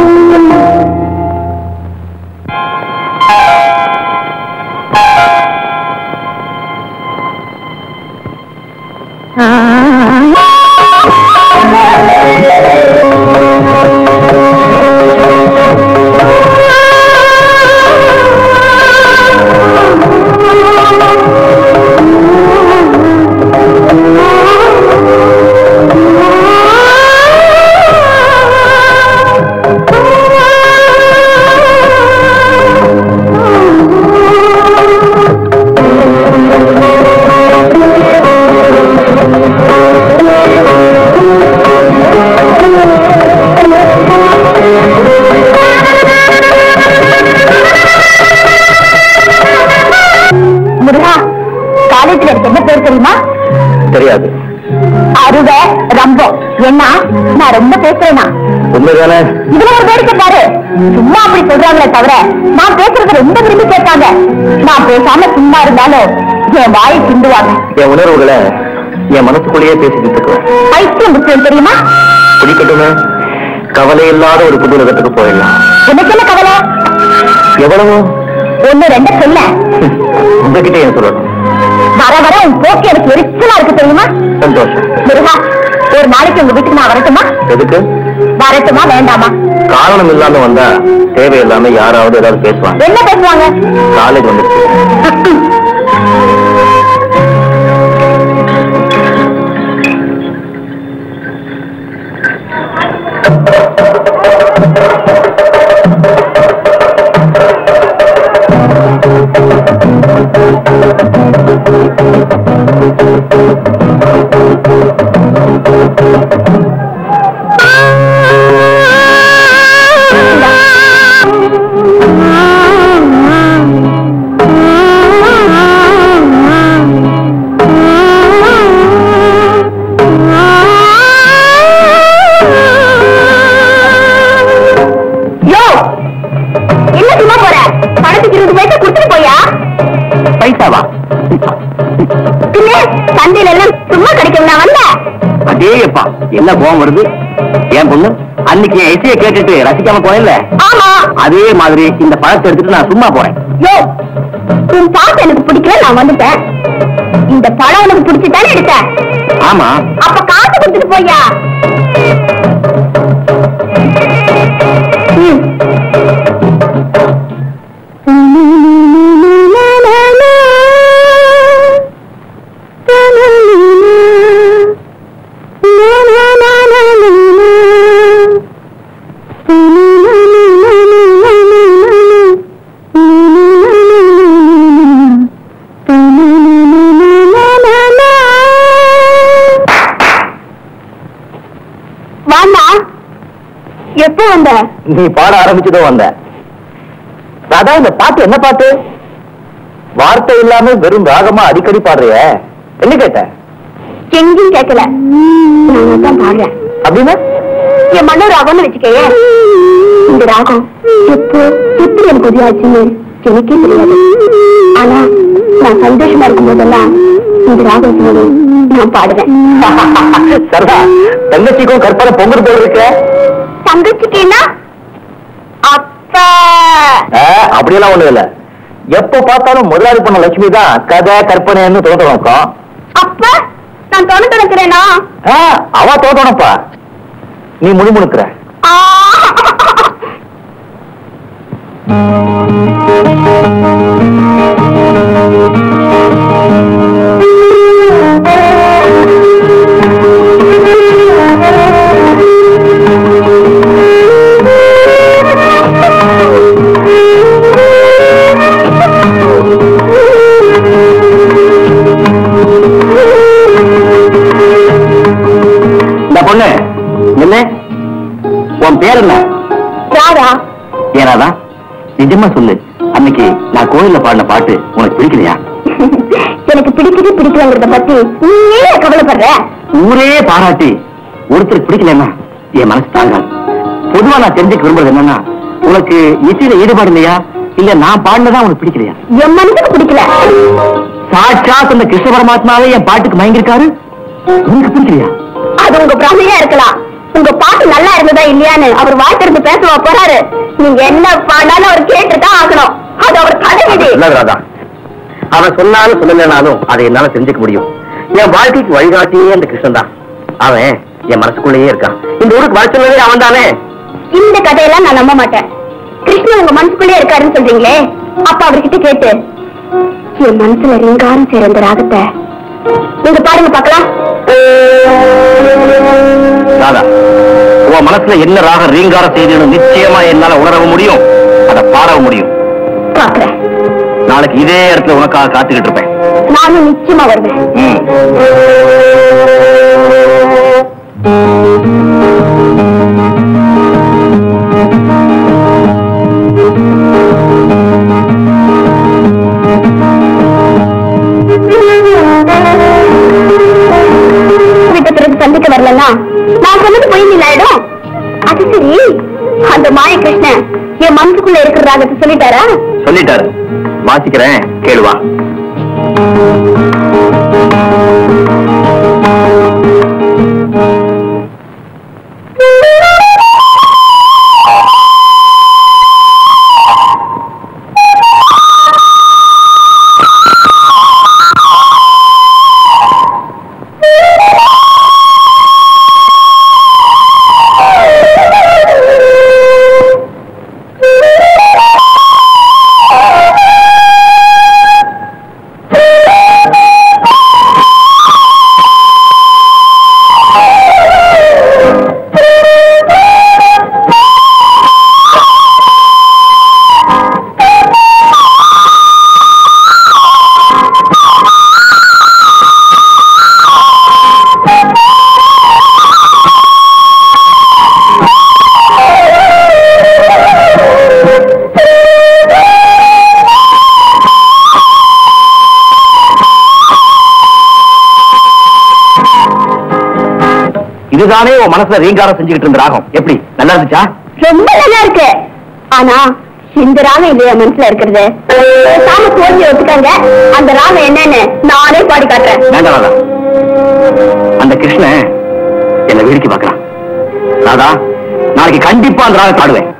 [SPEAKER 2] முருகா காலேஜ்ல எனக்கு என்ன பேர் தெரியுமா
[SPEAKER 3] தெரியாது
[SPEAKER 2] அருவ ரம்பம் என்ன நான் ரொம்ப பேசுறேனா
[SPEAKER 3] உண்மைதானே
[SPEAKER 2] இதுல ஒரு வேடிக்கை பாரு சும்மா அப்படி சொல்றாங்களே தவிர நான் பேசுறது ரொம்ப விரும்பி கேட்பாங்க நான் பேசாம சும்மா இருந்தாலும் என் வாயை கிண்டுவாங்க
[SPEAKER 3] என் உணர்வுகளை என் மனசுக்குள்ளேயே பேசிக்கிட்டு இருக்கோம்
[SPEAKER 2] பைத்தியம் புத்தகம் தெரியுமா
[SPEAKER 3] பிடிக்கட்டுமே கவலை இல்லாத ஒரு புது உலகத்துக்கு போயிடலாம்
[SPEAKER 2] எனக்கு என்ன கவலை
[SPEAKER 3] எவ்வளவோ
[SPEAKER 2] ஒண்ணு ரெண்டு சொல்ல
[SPEAKER 3] உங்ககிட்ட ஏன் சொல்லணும்
[SPEAKER 2] வர வர உன் போக்கு எனக்கு எரிச்சலா இருக்கு தெரியுமா
[SPEAKER 3] சந்தோஷம்
[SPEAKER 2] முருகா ஒரு நாளைக்கு உங்க வீட்டுக்கு நான் வரட்டுமா
[SPEAKER 3] எதுக்கு
[SPEAKER 2] வரட்டுமா வேண்டாமா
[SPEAKER 3] காரணம் இல்லாம வந்தா தேவையில்லாம யாராவது ஏதாவது பேசுவாங்க
[SPEAKER 2] என்ன பேசுவாங்க
[SPEAKER 3] காலேஜ் வந்துருச்சு
[SPEAKER 2] ஆ சந்தையில எல்லாம் சும்மா கிடைக்கும் நான் வந்தேன்
[SPEAKER 3] அதேப்பா என்ன கோவம் வருது என் பொண்ணு அன்னைக்கு என் இசையை கேட்டுட்டு ரசிக்காம போனேன்ல
[SPEAKER 2] ஆமா
[SPEAKER 3] அதே மாதிரி இந்த பழத்தை எடுத்துட்டு நான் சும்மா போறேன்
[SPEAKER 2] யோ உன் பாட்டு எனக்கு பிடிக்கல நான் வந்துட்டேன் இந்த படம் உனக்கு பிடிச்சுதானே எடுத்தேன்
[SPEAKER 3] ஆமா
[SPEAKER 2] அப்ப காசு கொடுத்துட்டு போய்யா ம். வாமா எப்போ வந்த
[SPEAKER 3] நீ பாட ஆரம்பிச்சதோ வந்த ராதா இந்த பாட்டு என்ன பாட்டு வார்த்தை இல்லாம வெறும் ராகமா அடிக்கடி பாடுறிய என்ன கேட்ட
[SPEAKER 2] எங்கேயும் கேட்கல நான் தான் பாடுறேன்
[SPEAKER 3] அப்படின்னா
[SPEAKER 2] என் மன்னர் ராகம்னு வச்சுக்கயே இந்த ராகம் எப்போ எப்படி எனக்கு உதவியாச்சுன்னு எனக்கே தெரியாது ஆனா நான் சந்தோஷமா இருக்கும் போதெல்லாம் இந்த ராகம் சொல்லி நான் பாடுவேன்
[SPEAKER 3] சரதா தங்கச்சிக்கும் கற்பனை பொங்கல் போல் இருக்க
[SPEAKER 2] தங்கச்சிக்கின்னா அப்ப
[SPEAKER 3] ஆ, அப்படியெல்லாம் ஒண்ணு இல்ல எப்ப பார்த்தாலும் முதலாளி பண்ண லட்சுமி தான் கதை கற்பனைன்னு தோட்டணும்
[SPEAKER 2] அப்ப நான் தொண தொணக்கிறேனா
[SPEAKER 3] அவ தோட்டணும்ப்பா நீ முணுமுணுக்கிற இந்த பொண்ணு என்ன உன் பேர் என்ன
[SPEAKER 2] ராதா
[SPEAKER 3] ஏனாதான் நிஜமா சொல்லு அன்னைக்கு நான் கோயில்ல பாடின பாட்டு உனக்கு பிடிக்கலையா
[SPEAKER 2] எனக்கு பிடிக்குது பிடிக்கலங்கிறத பத்தி நீ ஏன் கவலைப்படுற
[SPEAKER 3] ஊரே பாராட்டி ஒருத்தர் பிடிக்கலன்னா என் மனசு தாங்காது பொதுவா நான் தெரிஞ்சுக்க விரும்புறது என்னன்னா உனக்கு இசையில ஈடுபாடு இல்லையா இல்ல நான் பாடினதா உனக்கு பிடிக்கலையா
[SPEAKER 2] என் மனசுக்கு பிடிக்கல
[SPEAKER 3] சாட்சாத் அந்த கிருஷ்ண பரமாத்மாவே என் பாட்டுக்கு மயங்கிருக்காரு உனக்கு பிடிக்கலையா
[SPEAKER 2] அது உங்க பிரமையா இருக்கலாம் உங்க பாட்டு நல்லா இருந்ததா இல்லையான்னு அவர் வாய்த்திருந்து பேசவா போறாரு நீங்க என்ன பாடாலும் அவர் கேட்டுதான் ஆகணும் அது அவர் கடை விதி
[SPEAKER 3] இல்ல ராதா அவன் சொன்னாலும் சொல்லலைனாலும் அதை என்னால தெரிஞ்சுக்க முடியும் என் வாழ்க்கைக்கு வழிகாட்டியே அந்த கிருஷ்ணன் தான் அவன் என் மனசுக்குள்ளேயே இருக்கான் இந்த ஊருக்கு வர சொன்னதே அவன் தானே
[SPEAKER 2] இந்த கதையெல்லாம் நான் நம்ப மாட்டேன் கிருஷ்ணன் உங்க மனசுக்குள்ளே இருக்காருன்னு சொல்றீங்களே அப்ப அவர்கிட்ட கேட்டு என் மனசுல ரீங்காரம் சேர இந்த ராகத்தை நீங்க பாருங்க பாக்கலாம்
[SPEAKER 3] ராதா உன் மனசுல என்ன ராக ரீங்காரம் செய்துன்னு நிச்சயமா என்னால உணரவும் முடியும் அதை பாடவும் முடியும்
[SPEAKER 2] பாக்குறேன்
[SPEAKER 3] நாளைக்கு இதே இடத்துல உனக்காக காத்துக்கிட்டு இருப்பேன்
[SPEAKER 2] நானும் நிச்சயமா வருவேன்
[SPEAKER 3] ம்.
[SPEAKER 2] விட்ட பிறகு சந்திக்க வரலன்னா நான் சொன்னது பொய் ஆயிடும் அது சரி அந்த மாய கிருஷ்ணன் என் மனசுக்குள்ள இருக்கிற ராகத்தை சொல்லிட்டாரா
[SPEAKER 3] சொல்லிட்டாரு வாசிக்கிறேன் கேளுவா இதுதானே உன் மனசுல ரீங்காரம் செஞ்சுக்கிட்டு இருந்த ராகம் எப்படி நல்லா இருந்துச்சா
[SPEAKER 2] ரொம்ப நல்லா இருக்கு ஆனா இந்த ராம இல்லையா மனசுல இருக்கிறது சாம தோல்வி ஒத்துக்காங்க அந்த ராம என்னன்னு நானே பாடி காட்டுறேன்
[SPEAKER 3] வேண்டாம் ராதா அந்த கிருஷ்ணன் என்ன வேடிக்கை பார்க்கறான் ராதா நாளைக்கு கண்டிப்பா அந்த ராகம் பாடுவேன்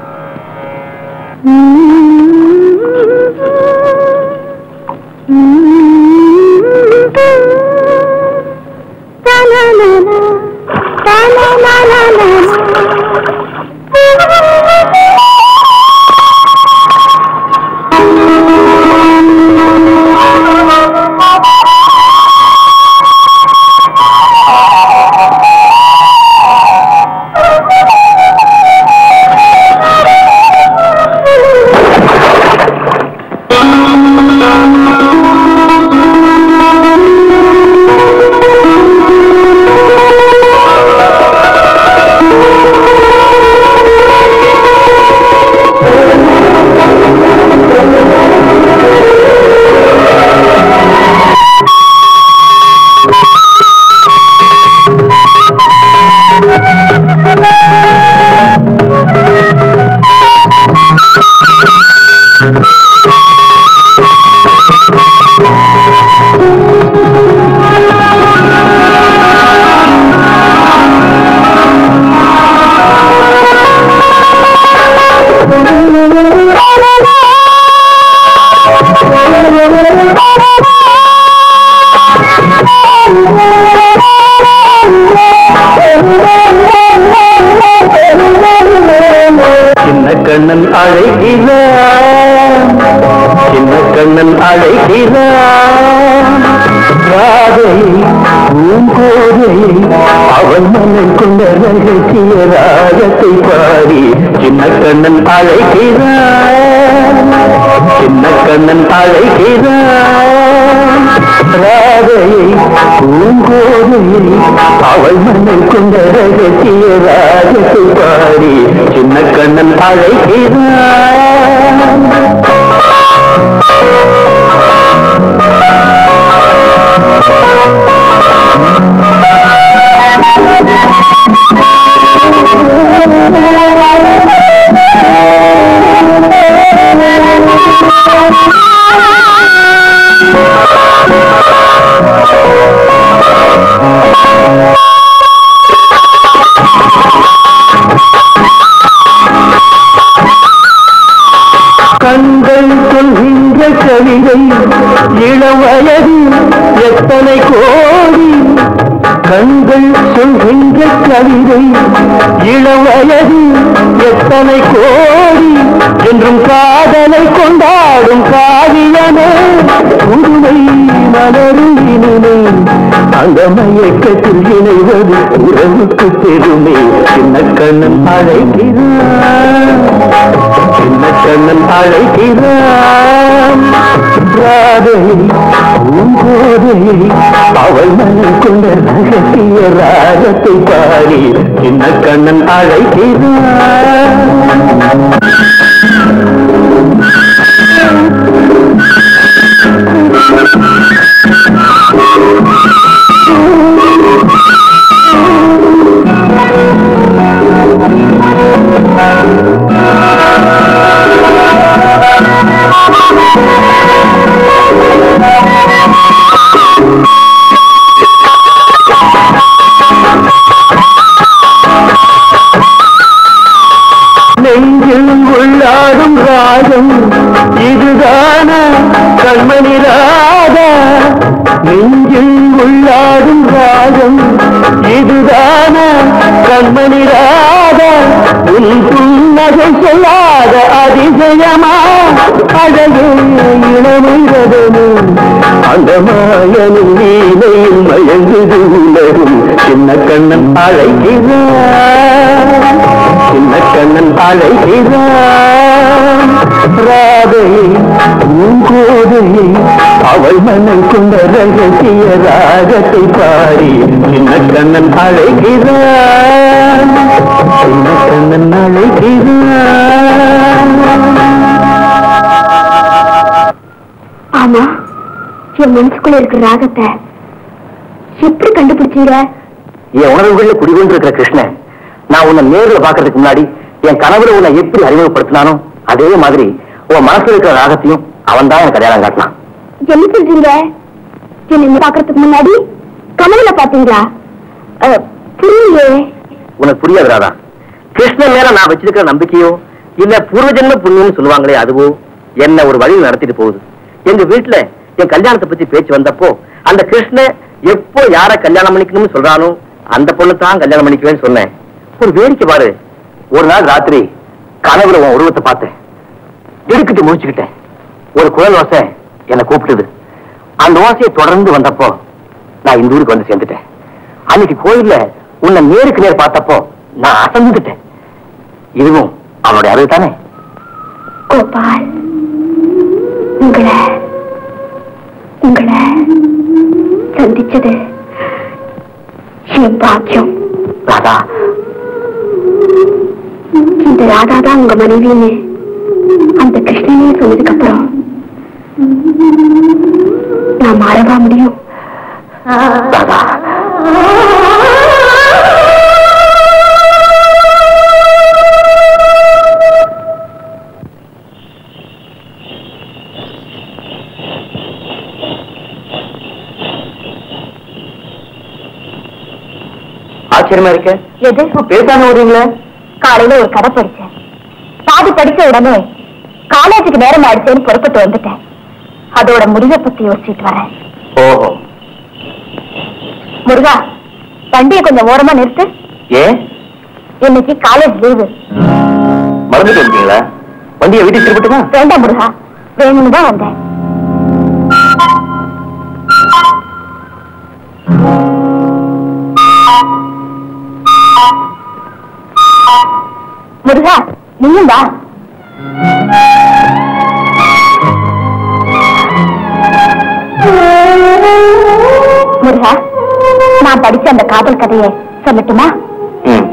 [SPEAKER 3] சின்ன கண்ணன் அழைக்கிறான் சின்ன கண்ணன் அழைக்கிறான் ராதையை பூங்கோதையை அவன் மன்னன் கொண்ட ரகசிய ராகத்தை பாடி சின்ன கண்ணன் அழைக்கிறான் சின்ன கண்ணன் அழைக்கிறான் ராதையை பூங்கோதையை அவள் மன்னன் கொண்ட ரகசிய ராகத்தை பாடி சின்ன கண்ணன் அழைக்கிறான் கண்கள் சொல்கின்ற கவிதை இளம் வயதில் எத்தனை கோடி கண்கள் சொல்கின்ற கவிதை இளம் வயதில் எத்தனை கோடி என்றும் காதலை கொண்டாடும் காவியமே புதுமை மலருவினே அந்த மயக்கத்தில் இணைவது உறவுக்கு பெருமை சின்ன கண்ணன் அழைக்கிறான் சின்ன கண்ணன் அழைக்கிறான் ராதையை பூங்கோதையை அவள் மனம் கொண்ட ரகசிய ராகத்தை பாடி சின்ன கண்ணன் அழைக்கிறான் நெஞ்சில் உள்ளாடும் ராகம் இதுதான கண்மணி ராதா நெஞ்சில் உள்ளாடும் ராகம் இதுதான கண்மணி ராதா உன் புன்னகை சொல்லாத அதிசயமா அழகு இளமைரதனு அந்த மாயனின் நீலையில் மயங்குது உலகும் சின்ன கண்ணன் அழைக்கிறான் சின்ன கண்ணன் அழைக்கிறான் ராதையை பூங்கோதையை அவள் மனம் கொண்ட ரகசிய ராகத்தை பாடி சின்ன கண்ணன் அழைக்கிறான் சின்ன கண்ணன் அழைக்கிறான்
[SPEAKER 2] ஆமா என் மனசுக்குள்ள இருக்கிற ராகத்தை எப்படி கண்டுபிடிச்சீங்க
[SPEAKER 3] என் உணர்வுகள்ல குடிகொண்டிருக்கிற கிருஷ்ணன் நான் உன்னை நேர்ல பாக்குறதுக்கு முன்னாடி என் கனவுல உன்னை எப்படி அறிமுகப்படுத்தினானோ அதே மாதிரி உன் மனசுல இருக்கிற ராகத்தையும் அவன் தான் எனக்கு அடையாளம் காட்டினான்
[SPEAKER 2] என்ன சொல்றீங்க என்ன பாக்குறதுக்கு முன்னாடி கனவுல பாத்தீங்களா அஹ், புரியலையே
[SPEAKER 3] உனக்கு புரியாது ராதா கிருஷ்ணன் மேல நான் வச்சிருக்கிற நம்பிக்கையோ இல்ல பூர்வ ஜென்ம புண்ணியம்னு சொல்லுவாங்களே அதுவோ என்ன ஒரு வழியில் நடத்திட்டு போகுது எங்க வீட்டுல என் கல்யாணத்தை பத்தி பேச்சு வந்தப்போ அந்த கிருஷ்ணன் எப்போ யார கல்யாணம் பண்ணிக்கணும்னு சொல்றானோ அந்த பொண்ணு தான் கல்யாணம் பண்ணிக்குவேன்னு சொன்னேன் ஒரு வேடிக்கை பாரு ஒரு நாள் ராத்திரி கனவுல உன் உருவத்தை பார்த்தேன் இடுக்கிட்டு முடிச்சுக்கிட்டேன் ஒரு குழல் ஓசை என்னை கூப்பிட்டுது அந்த ஓசையை தொடர்ந்து வந்தப்போ நான் இந்த ஊருக்கு வந்து சேர்ந்துட்டேன் அன்னைக்கு கோயில்ல உன்னை நேருக்கு நேர் பார்த்தப்போ நான் அசந்துட்டேன் இதுவும் அவனுடைய அறிவு தானே
[SPEAKER 2] கோபால் உங்களை உங்களை சந்திச்சது என் பாக்கியம்
[SPEAKER 3] ராதா
[SPEAKER 2] இந்த ராதா தான் உங்க மனைவின்னு அந்த கிருஷ்ணனே சொன்னதுக்கு அப்புறம் நான் மாறவா முடியும்
[SPEAKER 3] ராதா ஆச்சரியமா இருக்க
[SPEAKER 2] எது
[SPEAKER 3] பேசாம வருவீங்களே
[SPEAKER 2] காலையில ஒரு கதை படிச்சேன் பாதி படிச்ச உடனே காலேஜுக்கு நேரம் ஆயிடுச்சேன்னு புறப்பட்டு வந்துட்டேன் அதோட முடிவை பத்தி யோசிச்சுட்டு வரேன்
[SPEAKER 3] ஓஹோ
[SPEAKER 2] முருகா வண்டியை கொஞ்சம் ஓரமா நிறுத்து
[SPEAKER 3] ஏன்
[SPEAKER 2] இன்னைக்கு காலேஜ் லீவு
[SPEAKER 3] மறந்துட்டு இருக்கீங்களா வண்டியை வீட்டுக்கு திருப்பட்டுமா
[SPEAKER 2] வேண்டாம் முருகா வேணும்னு தான் வந்தேன் முருகா நீயும் வா முருகா நான் படிச்ச அந்த காதல் கதையை சொல்லட்டுமா
[SPEAKER 3] ம்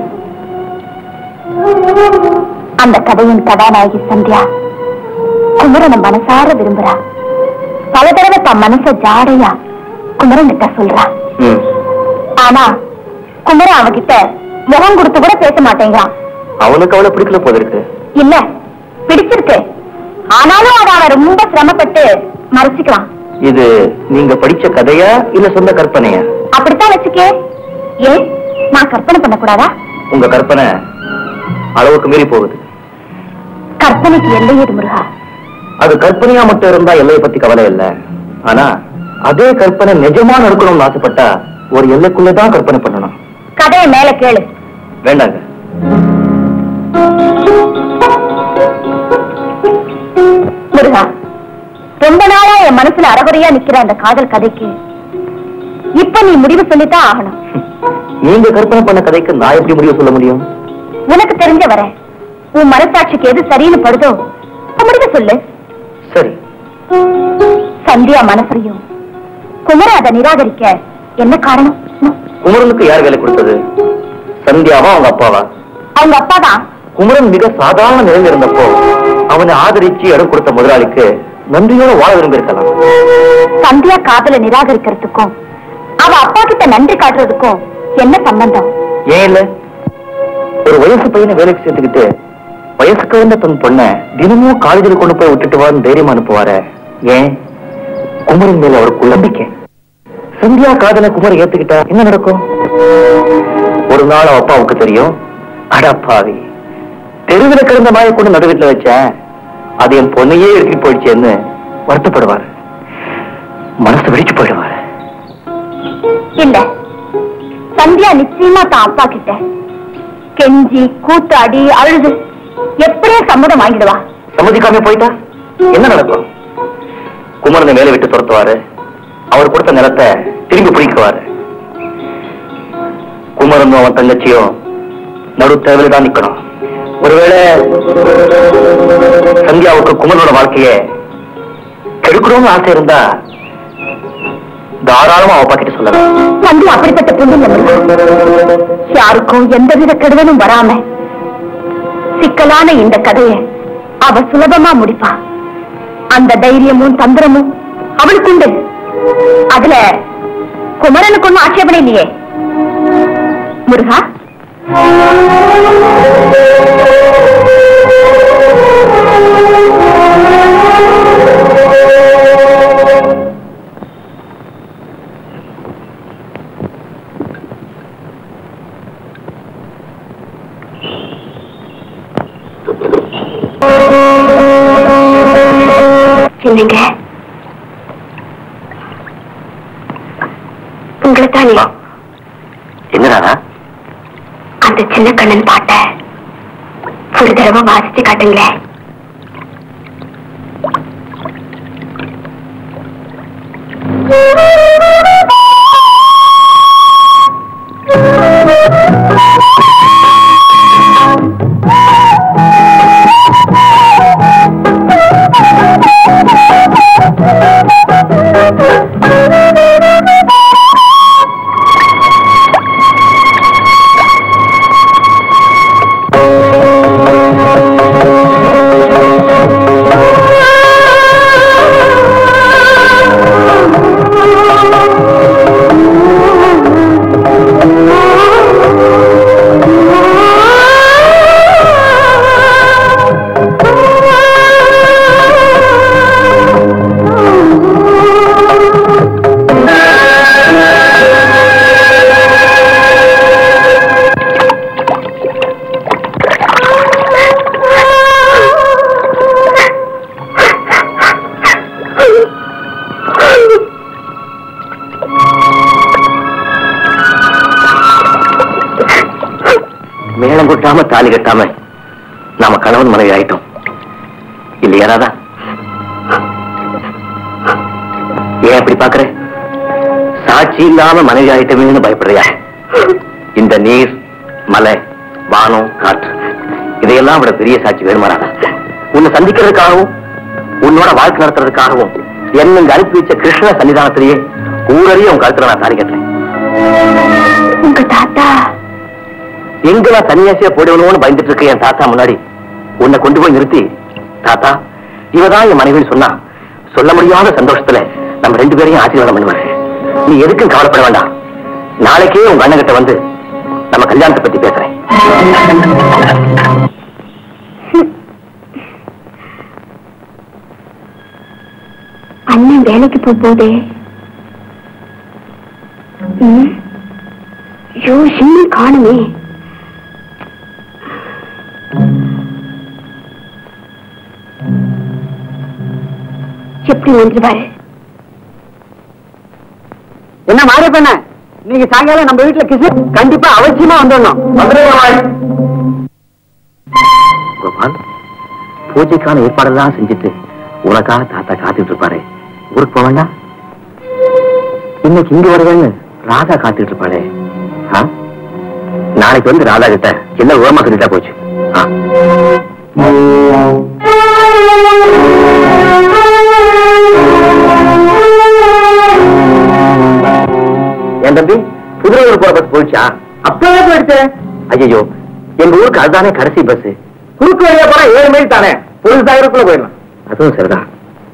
[SPEAKER 2] அந்த கதையின் கதாநாயகி சந்தியா குமரனை மனசார விரும்புறா பல தடவை தன் மனச ஜாடையா குமரன் கிட்ட சொல்றா
[SPEAKER 3] ம்
[SPEAKER 2] ஆனா குமரன் அவகிட்ட முகம் கொடுத்து கூட பேச மாட்டேங்கிறான்
[SPEAKER 3] அவனுக்கு அவளை பிடிக்கல போல இருக்கு
[SPEAKER 2] இல்ல பிடிச்சிருக்கு ஆனாலும் அதை அவன் ரொம்ப சிரமப்பட்டு மறைச்சுக்கிறான்
[SPEAKER 3] இது நீங்க படிச்ச கதையா இல்ல சொந்த கற்பனையா
[SPEAKER 2] அப்படித்தான் வச்சுக்கே ஏன் நான் கற்பனை பண்ணக்கூடாதா
[SPEAKER 3] உங்க கற்பனை அளவுக்கு மீறி போகுது
[SPEAKER 2] கற்பனைக்கு எல்லையது முருகா
[SPEAKER 3] அது கற்பனையா மட்டும் இருந்தா எல்லையை பத்தி கவலை இல்ல ஆனா அதே கற்பனை நிஜமா நடக்கணும்னு ஆசைப்பட்டா ஒரு எல்லைக்குள்ளதான் கற்பனை பண்ணணும்
[SPEAKER 2] கதையை மேல கேளு
[SPEAKER 3] வேண்டாங்க
[SPEAKER 2] முருகா ரொம்ப நாளா என் மனசுல அறகுறையா நிக்கிற அந்த காதல் கதைக்கு இப்ப நீ முடிவு சொல்லித்தான் ஆகணும்
[SPEAKER 3] நீங்க கற்பனை பண்ண கதைக்கு நான் எப்படி முடிவு சொல்ல முடியும்
[SPEAKER 2] உனக்கு தெரிஞ்ச வர உன் மனசாட்சிக்கு எது சரின்னு படுதோ அப்ப முடிவு சொல்லு
[SPEAKER 3] சரி
[SPEAKER 2] சந்தியா மனசையும் குமர அதை நிராகரிக்க என்ன காரணம் ம்,
[SPEAKER 3] குமரனுக்கு யார் வேலை கொடுத்தது சந்தியாவா அவங்க அப்பாவா
[SPEAKER 2] அவங்க அப்பாதான்
[SPEAKER 3] குமரன் மிக சாதாரண நிலையில் இருந்தப்போ அவனை ஆதரிச்சு இடம் கொடுத்த முதலாளிக்கு நன்றியோட வாழ விரும்பியிருக்கலாம்
[SPEAKER 2] சந்தியா காதல நிராகரிக்கிறதுக்கும் அவ அப்பா கிட்ட நன்றி காட்டுறதுக்கும் என்ன சம்பந்தம்
[SPEAKER 3] ஏன் இல்ல ஒரு வயசு பையனை வேலைக்கு சேர்த்துக்கிட்டு வயசுக்கு வந்த தன் பொண்ண தினமும் காலேஜில் கொண்டு போய் விட்டுட்டு வான்னு தைரியமா அனுப்புவாரு ஏன் குமரன் மேல அவருக்கு நம்பிக்கை சந்தியா காதல குமரன் ஏத்துக்கிட்டா என்ன நடக்கும் ஒரு நாள் அவ அப்பாவுக்கு தெரியும் அடப்பாவி தெருவில் கிடந்த மாய கொண்டு நடு வீட்டுல வச்சேன் அது என் பொண்ணையே எடுத்துட்டு போயிடுச்சேன்னு வருத்தப்படுவாரு மனசு வெடிச்சு போயிடுவாரு
[SPEAKER 2] இல்ல சந்தியா நிச்சயமா தான் அப்பா கிட்ட கெஞ்சி கூத்தாடி அழுது எப்படியே சம்மதம் வாங்கிடுவா
[SPEAKER 3] சம்மதிக்காம போயிட்டா என்ன நடக்கும் குமரனை வேலை விட்டு துரத்துவாரு அவர் கொடுத்த நிலத்தை திரும்பி பிடிக்குவாரு குமரனும் அவன் தங்கச்சியும் நடு தேவையில தான் நிக்கணும் ஒருவேளை சந்தியாவுக்கு குமரனோட வாழ்க்கைய கெடுக்கணும்னு ஆசை இருந்தா தாராளமா அவ பாக்கிட்டு சொல்லலாம்
[SPEAKER 2] சந்தியா அப்படிப்பட்ட பொண்ணு இல்ல. யாருக்கும் எந்தவித கெடுதலும் வராம சிக்கலான இந்த கதையை அவ சுலபமா முடிப்பா அந்த தைரியமும் தந்திரமும் அவளுக்கு உண்டு அதுல குமரனுக்கு ஒண்ணும் ஆட்சேபனை இல்லையே முருகா என்னங்க உங்களை தானே
[SPEAKER 3] என்னடா
[SPEAKER 2] அந்த சின்ன கண்ணன் பாட்ட ஒரு தடவை வாசிச்சு காட்டுங்களேன்
[SPEAKER 3] மேளம் கொட்டாம தாலி கட்டாம நாம கணவன் மனைவி ஆயிட்டோம் இல்லையா ராதா ஏன் அப்படி பாக்குற சாட்சி இல்லாம மனைவி ஆயிட்டமேன்னு பயப்படுறியா இந்த நீர் மலை வானம் காற்று இதையெல்லாம் விட பெரிய சாட்சி வேணுமா ராதா உன்னை சந்திக்கிறதுக்காகவும் உன்னோட வாழ்க்கை நடத்துறதுக்காகவும் என்ன இங்க அனுப்பி வச்ச கிருஷ்ண சன்னிதானத்திலேயே ஊரறிய உன் கழுத்துல நான் தாலி கட்டுறேன்
[SPEAKER 2] உங்க தாத்தா
[SPEAKER 3] எங்கெல்லாம் சன்னியாசியா போடுவணும்னு பயந்துட்டு இருக்க என் தாத்தா முன்னாடி உன்னை கொண்டு போய் நிறுத்தி தாத்தா இவதான் என் மனைவின்னு சொன்னா சொல்ல முடியாத சந்தோஷத்துல நம்ம ரெண்டு பேரையும் ஆசீர்வாதம் பண்ணுவாரு நீ எதுக்கும் கவலைப்பட வேண்டாம் நாளைக்கே உங்க அண்ணன் கிட்ட வந்து நம்ம கல்யாணத்தை பத்தி பேசுறேன்
[SPEAKER 2] அண்ணன் வேலைக்கு போகும்போதே ம், ஐயோ இன்னும் காணுமே எப்படி வந்துருவாரு
[SPEAKER 1] என்ன மாறி பண்ண நீங்க சாயங்காலம் நம்ம வீட்டுல கிசு கண்டிப்பா அவசியமா வந்துடணும்
[SPEAKER 3] கோபால் பூஜைக்கான ஏற்பாடெல்லாம் செஞ்சுட்டு உனக்காக தாத்தா காத்துட்டு இருப்பாரு ஊருக்கு போக வேண்டாம் இன்னைக்கு இங்க வருவேன்னு ராதா காத்துட்டு இருப்பாளே ஆ? நாளைக்கு வந்து ராதா கிட்ட என்ன ஓரமா சொல்லிட்டா போச்சு ஆ. என் தம்பி புதுரையூர் போற பஸ் போயிடுச்சா
[SPEAKER 1] அப்பவே போயிடுச்சு
[SPEAKER 3] ஐயோ எங்க ஊருக்கு அதுதானே கடைசி பஸ்
[SPEAKER 1] குறுக்கு வழியா போனா ஏழு மைல் தானே பொழுது சாயிரக்குள்ள போயிடலாம்
[SPEAKER 3] அதுவும் சரிதான்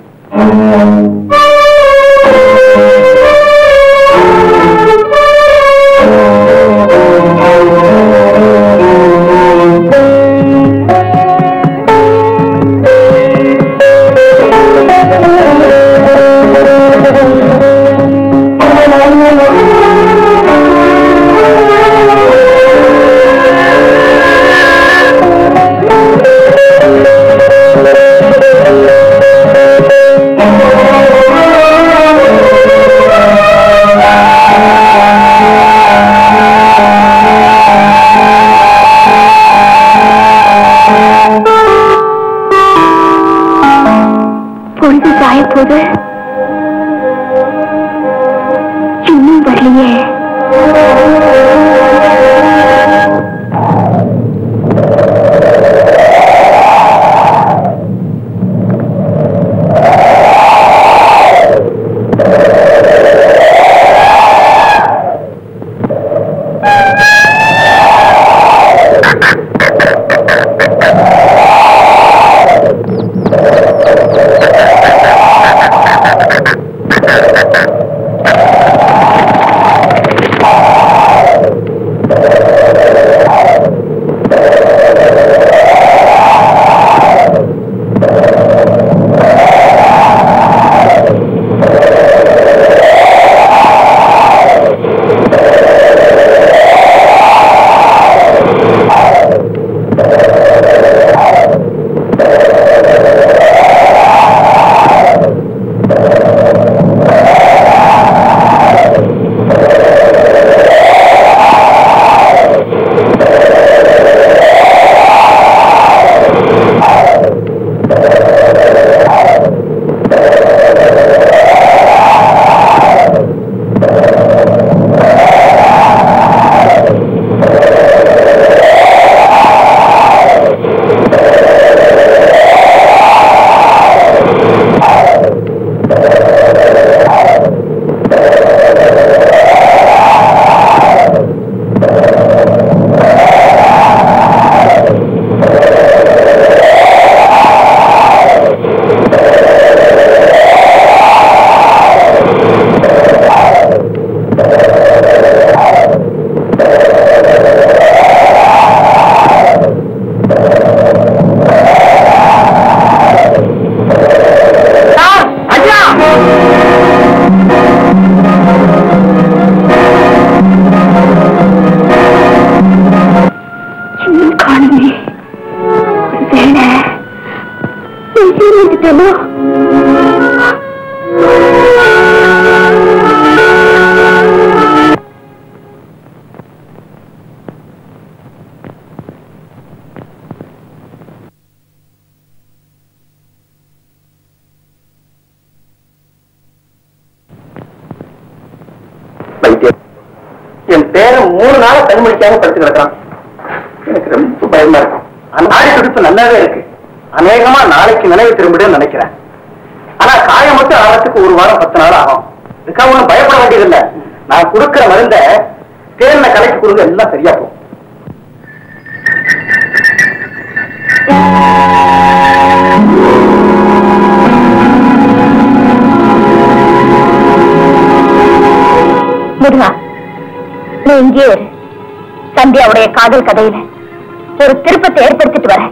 [SPEAKER 2] பொழுது சாய போது இன்னும் வரலையே
[SPEAKER 3] ஆ
[SPEAKER 2] விட்டுட்டேனோ
[SPEAKER 3] வைத்தியம் என் பேரன் மூணு நாளா கண் முடிக்காம படுத்து கிடக்குறான் எனக்கு ரொம்ப பயமா இருக்கும் ஆனா ஆடி துடிப்பு நல்லாவே இருக்கு அநேகமா நாளைக்கு நினைவு திரும்பிடும் நினைக்கிறேன் ஆனா காயம் மட்டும் ஆறதுக்கு ஒரு வாரம் பத்து நாள் ஆகும் இதுக்காக ஒண்ணும் பயப்பட வேண்டியதில்லை நான் கொடுக்கிற மருந்த தேன்ல கலக்கி கொடுங்க எல்லாம் சரியா போகும்
[SPEAKER 2] முருகா நீ இங்கே இரு சந்தியாவுடைய காதல் கதையில ஒரு திருப்பத்தை ஏற்படுத்திட்டு வரேன்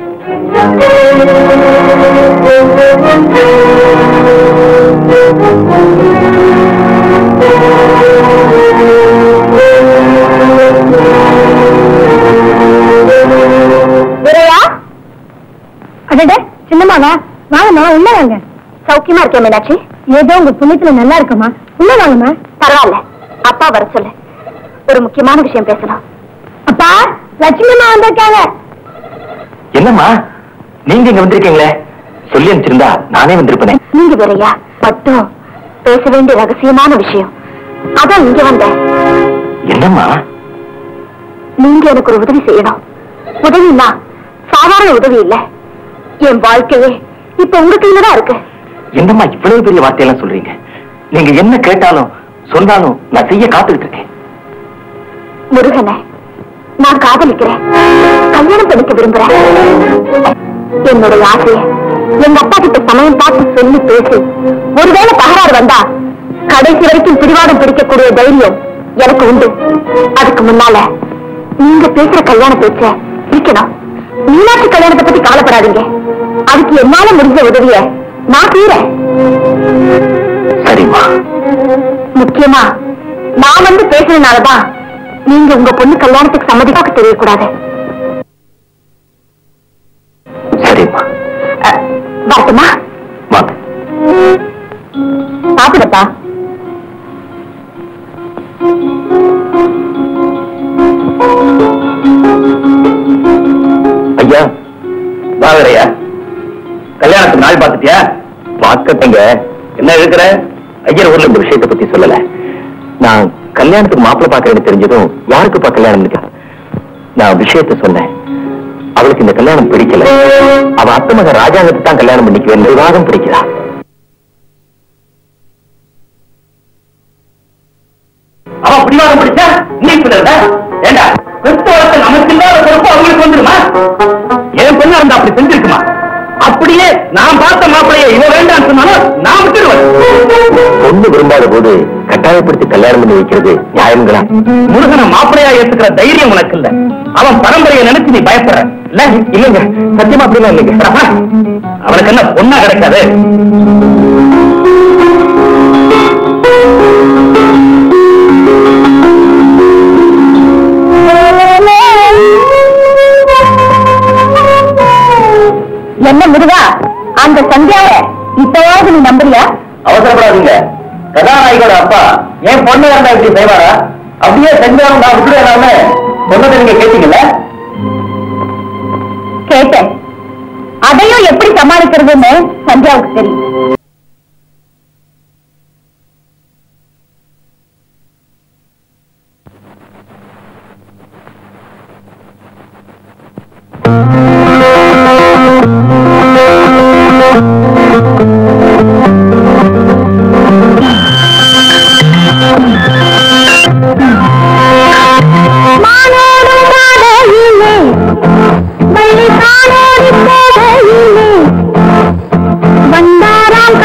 [SPEAKER 2] வீரையா அடட சின்னம்மாவா வாங்கம்மா உள்ள வாங்க சௌக்கியமா இருக்கேன் மீனாட்சி ஏதோ உங்க புண்ணியத்துல நல்லா இருக்கமா உள்ள வாங்கம்மா பரவாயில்ல அப்பா வர சொல்லு ஒரு முக்கியமான விஷயம் பேசலாம் அப்பா லட்சுமி அம்மா வந்திருக்காங்க
[SPEAKER 3] என்னம்மா நீங்க இங்க வந்திருக்கீங்களே சொல்லி அனுப்பிச்சிருந்தா நானே வந்திருப்பேனே
[SPEAKER 2] நீங்க வேறையா மட்டும் பேச வேண்டிய ரகசியமான விஷயம் அதான் இங்க வந்தேன்
[SPEAKER 3] என்னம்மா
[SPEAKER 2] நீங்க எனக்கு ஒரு உதவி செய்யணும் உதவினா சாதாரண உதவி இல்ல என் வாழ்க்கையே இப்ப உங்க கையில தான் இருக்கு
[SPEAKER 3] என்னம்மா இவ்வளவு பெரிய வார்த்தையெல்லாம் சொல்றீங்க நீங்க என்ன கேட்டாலும் சொன்னாலும் நான் செய்ய காத்துக்கிட்டு இருக்கேன்
[SPEAKER 2] முருகனை நான் காதலிக்கிறேன் கல்யாணம் பண்ணிக்க விரும்புறேன் என்னுடைய ஆசைய எங்க அப்பா கிட்ட சமயம் பார்த்து சொல்லி பேசி ஒருவேளை தகராறு வந்தா கடைசி வரைக்கும் பிடிவாதம் பிடிக்கக்கூடிய தைரியம் எனக்கு உண்டு அதுக்கு முன்னால நீங்க பேசுற கல்யாண பேச்ச இருக்கணும் மீனாட்சி கல்யாணத்தை பத்தி கவலைப்படாதீங்க அதுக்கு என்னால முடிஞ்ச உதவிய நான் செய்யறேன்
[SPEAKER 3] சரிம்மா
[SPEAKER 2] முக்கியமா நான் வந்து பேசுறதுனாலதான் நீங்க உங்க பொண்ணு கல்யாணத்துக்கு சம்மதிப்பாக்க தெரியக்கூடாது
[SPEAKER 3] சரிம்மா
[SPEAKER 2] அஹ், வரட்டுமா
[SPEAKER 3] வாங்க
[SPEAKER 2] சாப்பிடப்பா
[SPEAKER 3] ஐயா வாங்கறையா கல்யாணத்துக்கு நாள் பார்த்துட்டியா பார்க்கட்டங்க என்ன இருக்கிற ஐயர் ஊர்ல இந்த விஷயத்தை பத்தி சொல்லல நான் கல்யாணத்துக்கு மாப்பிள்ளை பார்க்கறேன்னு தெரிஞ்சதும் யாருக்குப்பா கல்யாணம் இருக்கா நான் விஷயத்த சொன்னேன் அவளுக்கு இந்த கல்யாணம் பிடிக்கல அவ அத்தை மகன் ராஜாங்கத்தை தான் கல்யாணம் பண்ணிக்குவேன் விவாதம் பிடிக்கிறா அவன் பிடிவாதம் பிடிச்சா நீ பிள்ளை ஏண்டா பெருத்து வளர்த்த நமக்கு இல்லாத பொறுப்பு அவங்களுக்கு வந்துருமா என் பொண்ணு இருந்தா அப்படி செஞ்சிருக்குமா அப்படியே நான் பார்த்த மாப்பிளைய இவ வேண்டாம் சொன்னாலும் நான் விட்டுடுவேன் பொண்ணு விரும்பாத போது கட்டாயப்படுத்தி கல்யாணம் பண்ணி வைக்கிறது நியாயங்களா முருகனை மாப்பிளையா ஏத்துக்கிற தைரியம் உனக்கு இல்ல அவன் பரம்பரையை நினைச்சு நீ பயப்படுற இல்ல இல்லைங்க சத்தியமா அப்படிலாம் இல்லைங்க அவனுக்கு என்ன பொண்ணா கிடைக்காது
[SPEAKER 2] என்ன முருகா அந்த சந்தியாவ இப்பயாவது நீ நம்புறியா
[SPEAKER 3] அவசரப்படாதீங்க கதாநாயகோட அப்பா என் பொண்ணு இருந்தா இப்படி செய்வாரா அப்படியே செஞ்சாலும் நான் விட்டுருவேன் சொன்னதை நீங்க கேட்டீங்கல்ல
[SPEAKER 2] கேட்டேன் அதையும் எப்படி சமாளிக்கிறதுன்னு சந்தியாவுக்கு தெரியும் மானோடும் காலையிலே வள்ளி காணோடி போகையிலே வந்தாராம்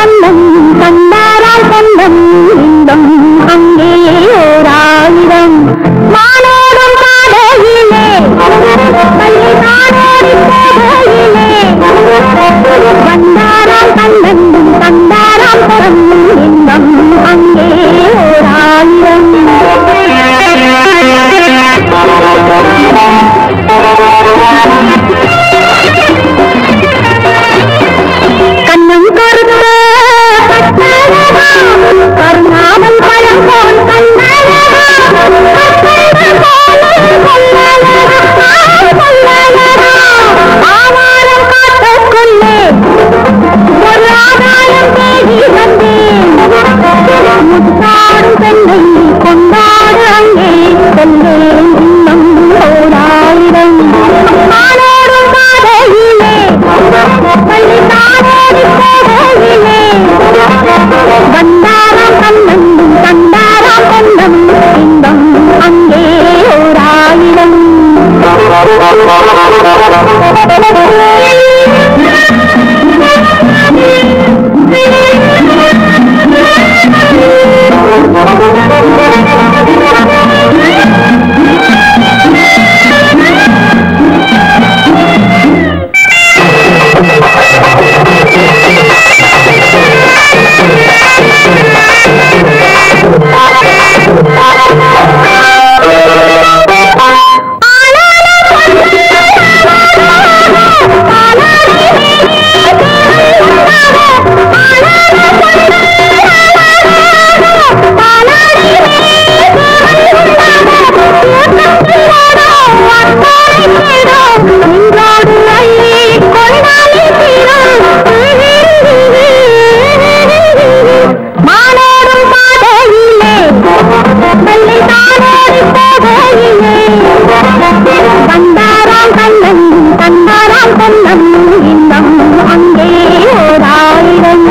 [SPEAKER 2] இன்னும் அங்கே ஓராயிரம்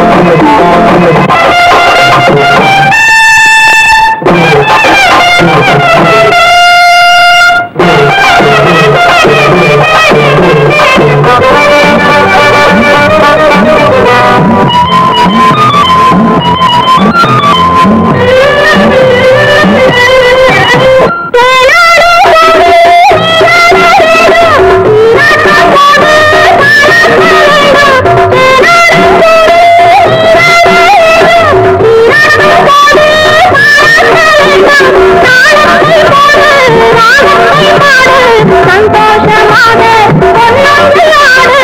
[SPEAKER 2] சந்தோஷமாக பொன்னொன்றாடு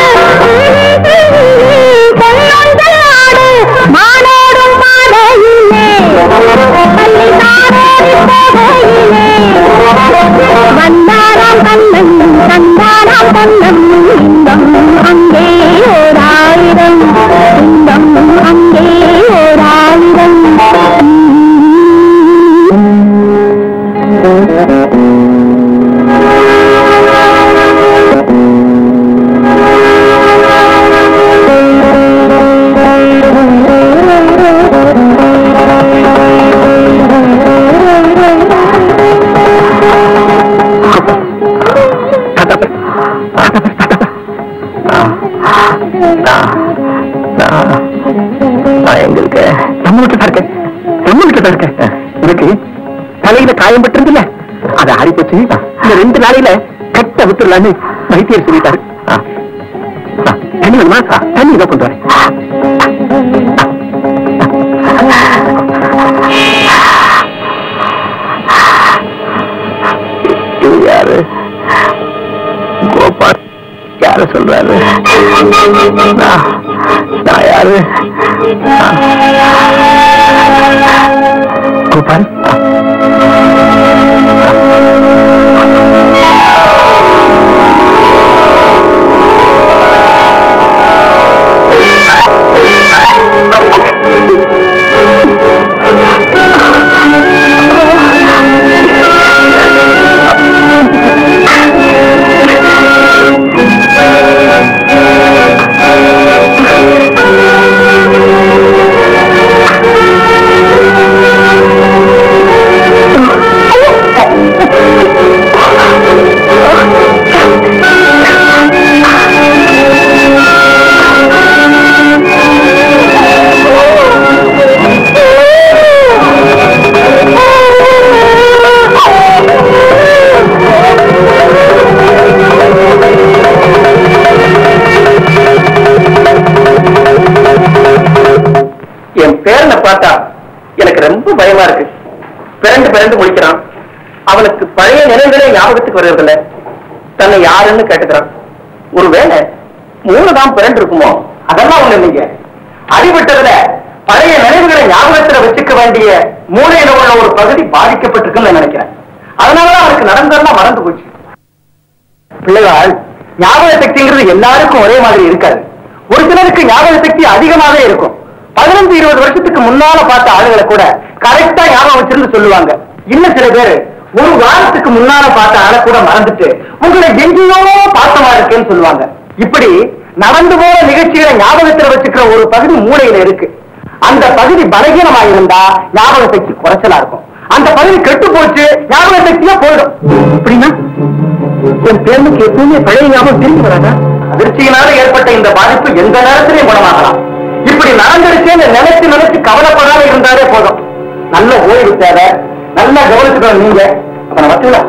[SPEAKER 2] பொன்னொன்றாடு மானோடும் மாலையிலே பள்ளி தாரோடி போகையிலே வந்தாராம் கண்ணன் தந்தாராம் கண்ணன் இன்பம் அங்கே ஓராயிரம் இன்பம் அங்கே ஓராயிரம்
[SPEAKER 4] நான் எங்க இருக்கேன் நம்ம வீட்டுல தான் இருக்கேன் நம்ம வீட்டுல தான் இருக்கேன் எனக்கு தலையில காயம் பட்டிருந்துல அதை ஆறி போச்சு இந்த ரெண்டு நாளையில கட்ட விட்டுலான்னு வைத்தியர் சொல்லிட்டாரு தண்ணி வேணுமா தண்ணி இதோ கொண்டு வரேன் இது யாரு கோபால் யார சொல்றாரு நான் நான் யாரு கோபால் என் பேரனை பார்த்தா எனக்கு ரொம்ப பயமா இருக்கு பிறண்டு பிறண்டு முடிக்கிறான் அவனுக்கு பழைய நினைவுகளே ஞாபகத்துக்கு வர்றதில்ல தன்னை யாருன்னு கேட்டுக்கிறான் ஒருவேளை மூணு தான் பிறண்டு இருக்குமோ அதெல்லாம் ஒண்ணு இல்லைங்க அடிபட்டதுல பழைய நினைவுகளை ஞாபகத்துல வச்சுக்க வேண்டிய மூளையில உள்ள ஒரு பகுதி பாதிக்கப்பட்டிருக்குன்னு நான் நினைக்கிறேன் அதனாலதான் அவனுக்கு நடந்ததெல்லாம் மறந்து போச்சு பிள்ளைகள் ஞாபக சக்திங்கிறது எல்லாருக்கும் ஒரே மாதிரி இருக்காது ஒரு சிலருக்கு ஞாபக சக்தி அதிகமாவே இருக்கும் பதினஞ்சு இருபது வருஷத்துக்கு முன்னால பார்த்த ஆளுகளை கூட கரெக்டா ஞாபகம் வச்சிருந்து சொல்லுவாங்க இன்னும் சில பேர் ஒரு வாரத்துக்கு முன்னால பார்த்த ஆளை கூட மறந்துட்டு உங்களை எங்கேயோ பார்த்தமா இருக்கேன்னு சொல்லுவாங்க இப்படி நடந்து போற நிகழ்ச்சிகளை ஞாபகத்துல வச்சுக்கிற ஒரு பகுதி மூளையில இருக்கு அந்த பகுதி பலகீனமா இருந்தா ஞாபக சக்தி குறைச்சலா இருக்கும் அந்த பகுதி கெட்டு போச்சு ஞாபக சக்தியா போயிடும் அப்படின்னா என் பேருனுக்கு எப்பவுமே பழைய ஞாபகம் திரும்பி வராதா அதிர்ச்சியினால ஏற்பட்ட இந்த பாதிப்பு எந்த நேரத்திலையும் குணமாகலாம் இப்படி நடந்துருச்சேன்னு நினைச்சு நினைச்சு கவலைப்படாம இருந்தாலே போதும் நல்ல ஓய்வு தேவை நல்லா கவனிச்சுக்கணும் நீங்க அப்ப நான் வச்சுக்கலாம்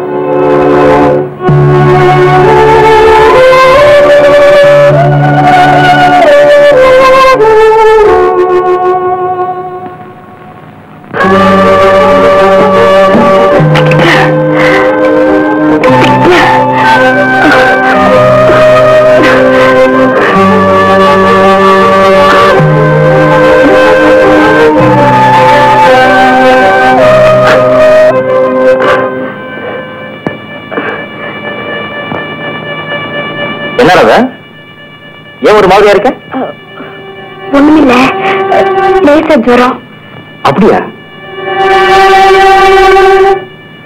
[SPEAKER 4] என்னடா ஏன் ஒரு மாதிரியா இருக்க
[SPEAKER 2] ஒண்ணுமில்ல லேச ஜுரம்
[SPEAKER 4] அப்படியா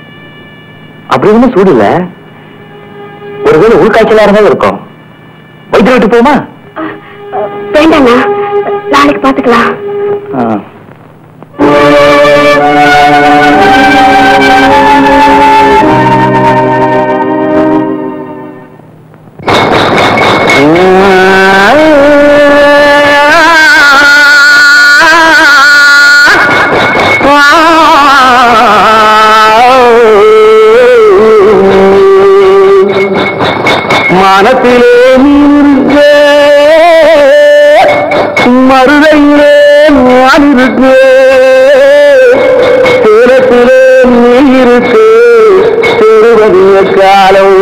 [SPEAKER 4] அப்படி ஒன்றும் சூடு இல்ல ஒருவேளை உள்காய்ச்சலா இருந்தாலும் இருக்கும் வைத்தியம் விட்டு போமா
[SPEAKER 2] வேண்டாண்ணா நாளைக்கு பாத்துக்கலாம்
[SPEAKER 4] மனத்திலே நீருக்க மருதையிலே நான் இருக்கு சேலத்திலே நீ இருக்கு திருவதிய காலம்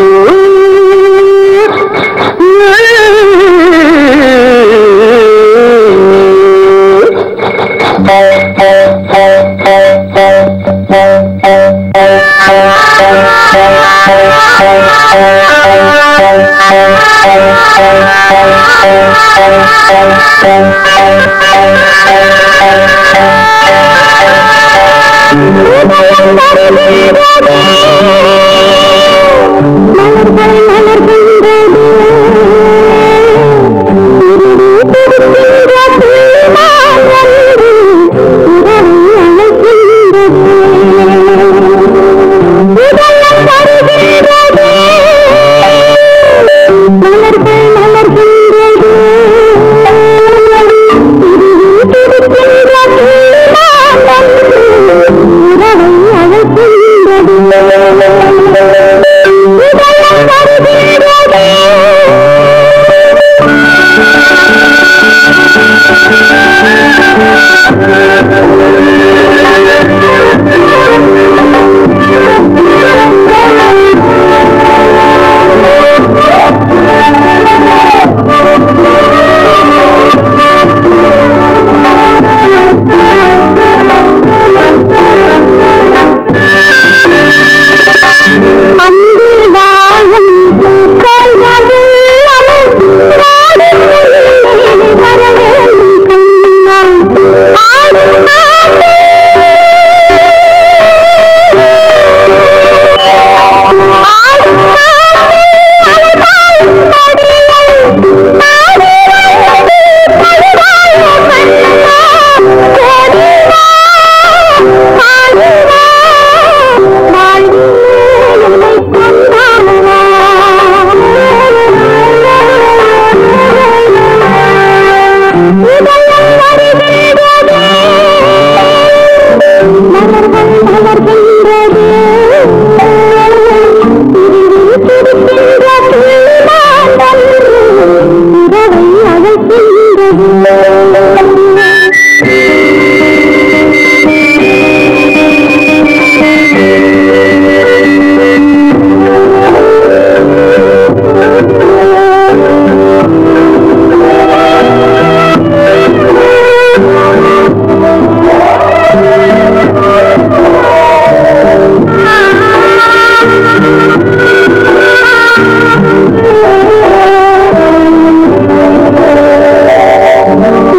[SPEAKER 2] ஆ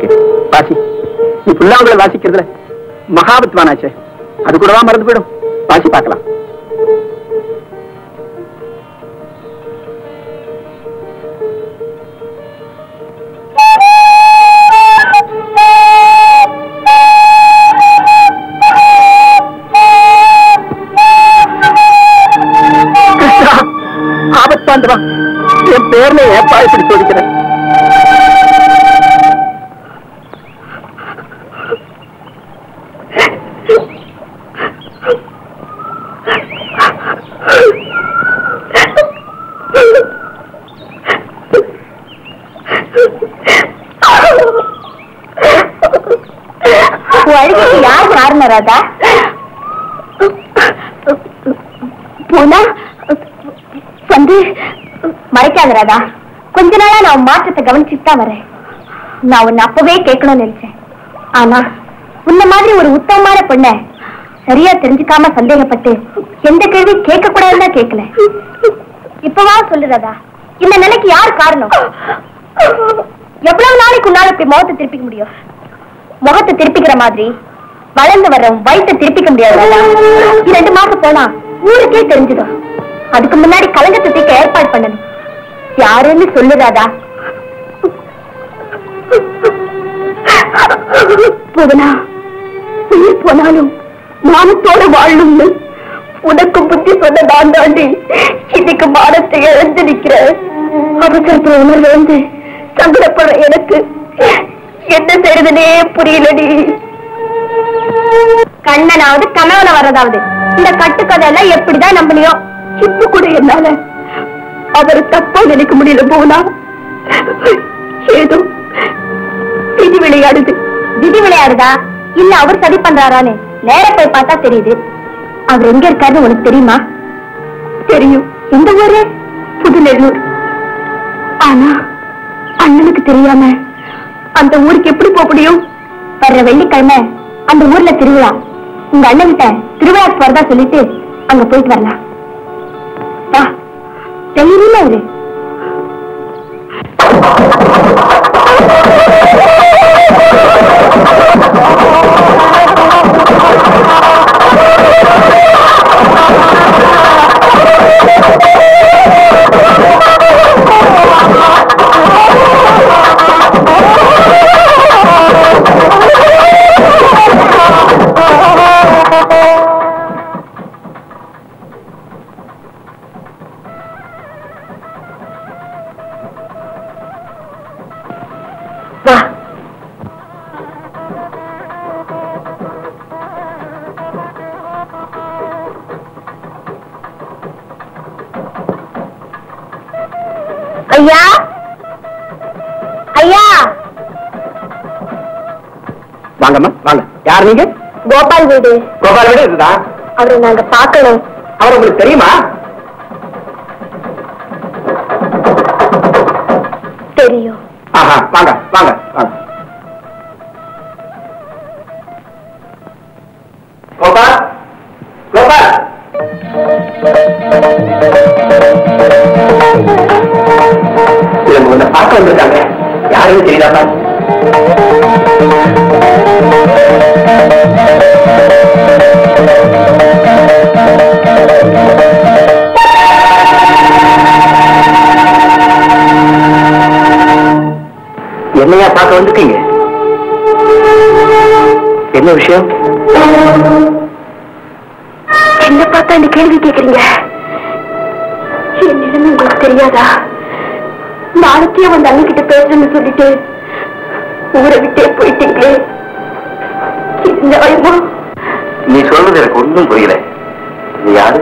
[SPEAKER 4] வாசிங்க வாசி நீ புல்லாங்குழல் வாசிக்கிறதுல மகாபத்வானாச்சே அது கூடவா மறந்து போயிடும் வாசி பார்க்கலாம் கிருஷ்ணா ஆபத்தாண்டவா என் பேர்ல ஏப்பா இப்படி சோதிக்கிறேன்
[SPEAKER 2] அழுகைக்கு யார் காரணம் ராதா பூனா வந்து மறைக்காத ராதா கொஞ்ச நாளா நான் உன் மாற்றத்தை கவனிச்சுட்டு தான் வரேன் நான் உன்னை அப்பவே கேட்கணும்னு நினைச்சேன் ஆனா உன்ன மாதிரி ஒரு உத்தமமான பொண்ண சரியா தெரிஞ்சுக்காம சந்தேகப்பட்டு எந்த கேள்வி கேட்க கூடாதுன்னு தான் கேட்கல இப்பவா சொல்லு ராதா இந்த நிலைக்கு யார் காரணம் எவ்வளவு நாளைக்கு உன்னால இப்படி முகத்தை திருப்பிக்க முடியும் முகத்தை திருப்பிக்கிற மாதிரி வளர்ந்து வர்ற உன் வயித்தை திருப்பிக்க முடியாது ராதா. இரண்டு மாசம் போனா ஊருக்கே தெரிஞ்சிடும் அதுக்கு முன்னாடி கலங்கத்தை தீக்க ஏற்பாடு பண்ணணும் யாருன்னு சொல்லு ராதா புவனா உயிர் போனாலும் மானத்தோட வாழணும்னு உனக்கு புத்தி சொன்ன நான் தாண்டி இன்னைக்கு மானத்தை இழந்து நிக்கிற அவசரத்துல உணர்வு வந்து சங்கடப்படுற எனக்கு என்ன செய்யறதுனே புரியலடி கண்ணனாவது கனவுல வர்றதாவது இந்த கட்டுக்கதை எல்லாம் எப்படிதான் நம்பினியோ இப்ப கூட என்னால அவரை தப்பா நினைக்க முடியல போனா ஏதோ விதி விளையாடுது விதி விளையாடுதா இல்ல அவர் சதி பண்றாரான்னு நேர போய் பார்த்தா தெரியுது அவர் எங்க இருக்காருன்னு உனக்கு தெரியுமா தெரியும் எந்த ஊரு புதுநெல்லூர் ஆனா அண்ணனுக்கு தெரியாம அந்த ஊருக்கு எப்படி போக முடியும் வர்ற வெள்ளிக்கிழமை அந்த ஊர்ல திருவிழா உங்க அண்ணன் கிட்ட திருவிழாக்கு போறதா சொல்லிட்டு அங்க போயிட்டு வரலாம் வா தைரியமா இரு வா ஐயா ஐயா
[SPEAKER 4] வாங்கம்மா வாங்க யார் நீங்க
[SPEAKER 2] கோபால் வீடு
[SPEAKER 4] கோபால விட இருக்குதா
[SPEAKER 2] அவரை நாங்க பார்க்கணும்
[SPEAKER 4] அவர் உங்களுக்கு தெரியுமா
[SPEAKER 2] தெரியும்
[SPEAKER 4] ஆஹா வாங்க வாங்க வாங்க கோபால் கோபால் இவங்க உன்னை பார்க்க வந்திருக்காங்க யாருன்னு தெரியுதாப்பா என்னையா பார்க்க வந்திருக்கீங்க என்ன விஷயம்
[SPEAKER 2] என்ன பார்த்தா இந்த கேள்வி கேக்குறீங்க என் நிலைமை உங்களுக்கு தெரியாதா நாளைக்கே வந்து அண்ணன் கிட்ட பேசுறேன்னு சொல்லிட்டு ஊரை விட்டே போயிட்டீங்களே இது நியாயமா
[SPEAKER 4] நீ சொல்றது எனக்கு ஒன்றும் புரியல நீ யாரு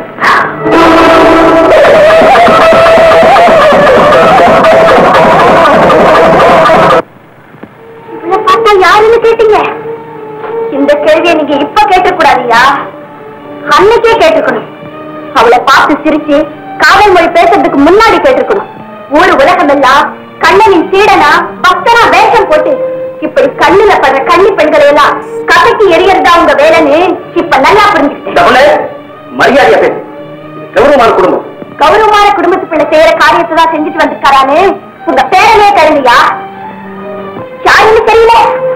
[SPEAKER 2] இவளை பார்த்தா யாருன்னு கேட்டீங்க இந்த கேள்வியை நீங்க இப்ப கேட்கக்கூடாதுயா அன்னைக்கே கேட்டுக்கணும் அவளை பார்த்து சிரிச்சு காதல் மொழி பேசுறதுக்கு முன்னாடி கேட்டிருக்கணும் ஊர் உலகம் எல்லாம் கண்ணனின் சீடனா பக்தனா வேஷம் போட்டு இப்படி கண்ணுல படுற கன்னி பெண்களை எல்லாம் கதைக்கு எரியறதா உங்க வேலைன்னு இப்ப நல்லா புரிஞ்சுக்கிட்டேன்
[SPEAKER 4] மரியாதையா பேசு கௌரவமான குடும்பம்
[SPEAKER 2] கௌரவமான குடும்பத்து பிள்ளை செய்யற காரியத்தை தான் செஞ்சுட்டு வந்திருக்காரான்னு உங்க பேரனே கருதியா யாருன்னு தெரியல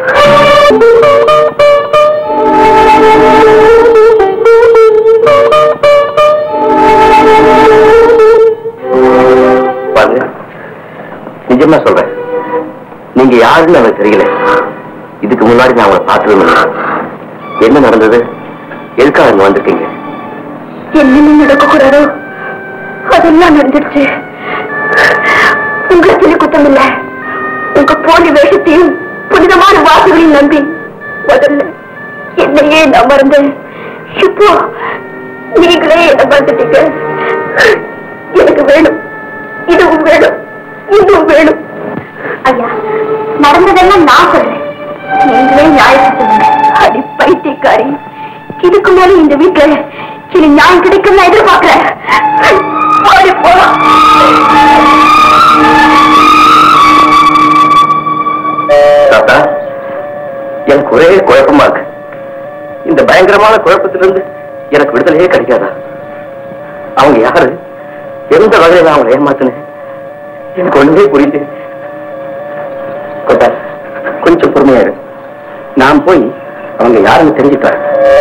[SPEAKER 4] பாருங்க நிஜமா சொல்றேன் நீங்க யாருன்னு எனக்கு தெரியல இதுக்கு முன்னாடி நான் உங்களை பார்த்ததும் என்ன நடந்தது எதுக்காக இங்க வந்திருக்கீங்க
[SPEAKER 2] என்னென்ன நடக்க கூடாதோ அதெல்லாம் நடந்துருச்சு உங்களை சொல்லி குத்தம் இல்ல உங்க போலி வேஷத்தையும் புனிதமான வாக்குகளையும் நம்பி முதல்ல என்னையே நான் மறந்தேன் இப்போ நீங்களே என்ன மறந்துட்டீங்க எனக்கு வேணும் இதுவும் வேணும் இதுவும் வேணும் ஐயா நடந்ததெல்லாம் நான் சொல்றேன் நீங்களே நியாயத்தை சொல்லுங்க அடி பைத்தியக்காரி இதுக்கு மேல இந்த வீட்டுல இனி நியாயம் கிடைக்கும் நான் எதிர்பார்க்கிறேன் ஓடி போலாம்
[SPEAKER 4] தாத்தா எனக்கு ஒரே குழப்பமா இருக்கு இந்த பயங்கரமான குழப்பத்திலிருந்து எனக்கு விடுதலையே கிடைக்காதா அவங்க யாரு எந்த வகையில நான் அவங்களை ஏமாத்தினேன் எனக்கு ஒண்ணுமே புரியுது கொண்டா, கொஞ்சம் பொறுமையா இரு நான் போய் அவங்க யாருன்னு தெரிஞ்சுக்கிறேன்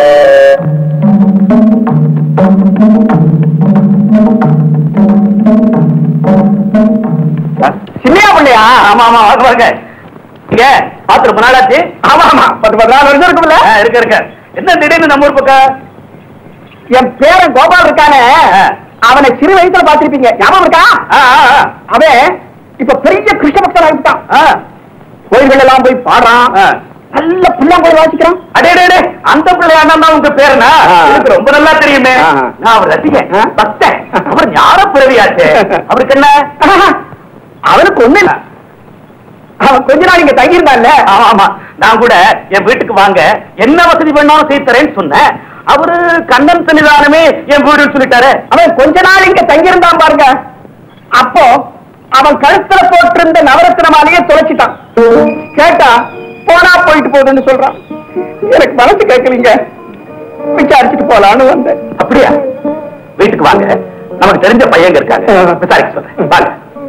[SPEAKER 1] சின்னையா பிள்ளையா ஆமா ஆமா வாங்க வாங்க இங்க பாத்து ரொம்ப நாளாச்சு ஆமா ஆமா பத்து பத்து நாள் வரைக்கும் இருக்கும்ல இருக்கு இருக்கு என்ன திடீர்னு நம்ம ஊர் பக்கம் என் பேரன் கோபால் இருக்கானே அவனை சிறு வயசுல பாத்திருப்பீங்க ஞாபகம் இருக்கா அவன் இப்ப பெரிய கிருஷ்ண பக்தன் ஆகிட்டான் கோயில்கள் எல்லாம் போய் பாடுறான் நல்ல புல்லாங்குழல் வாசிக்கிறான் அடே அடே அந்த பிள்ளையாண்டா தான் உங்க பேருனா எனக்கு ரொம்ப நல்லா தெரியுமே நான் அவர் ரசிகன் பக்தன் அவர் ஞான பிறவியாச்சே அவருக்கு என்ன அவனுக்கு ஒண்ணு இல்ல அவன் கொஞ்ச நாள் இங்க தங்கியிருந்தான்ல ஆமா ஆமா நான் கூட என் வீட்டுக்கு வாங்க என்ன வசதி வேணாலும் செய்து தரேன்னு சொன்னேன் அவரு கண்ணன் சன்னிதானமே என் வீடுன்னு சொல்லிட்டாரு அவன் கொஞ்ச நாள் இங்க தங்கியிருந்தான் பாருங்க அப்போ அவன் கழுத்துல போட்டிருந்த நவரத்ன மாலையே தொலைச்சிட்டான் கேட்டா போனா போயிட்டு போகுதுன்னு சொல்றான் எனக்கு மனசு கேட்கலீங்க விசாரிச்சுட்டு போலான்னு வந்தேன் அப்படியா வீட்டுக்கு வாங்க நமக்கு தெரிஞ்ச பையங்க இருக்காங்க விசாரிக்க சொல்றேன் வாங்க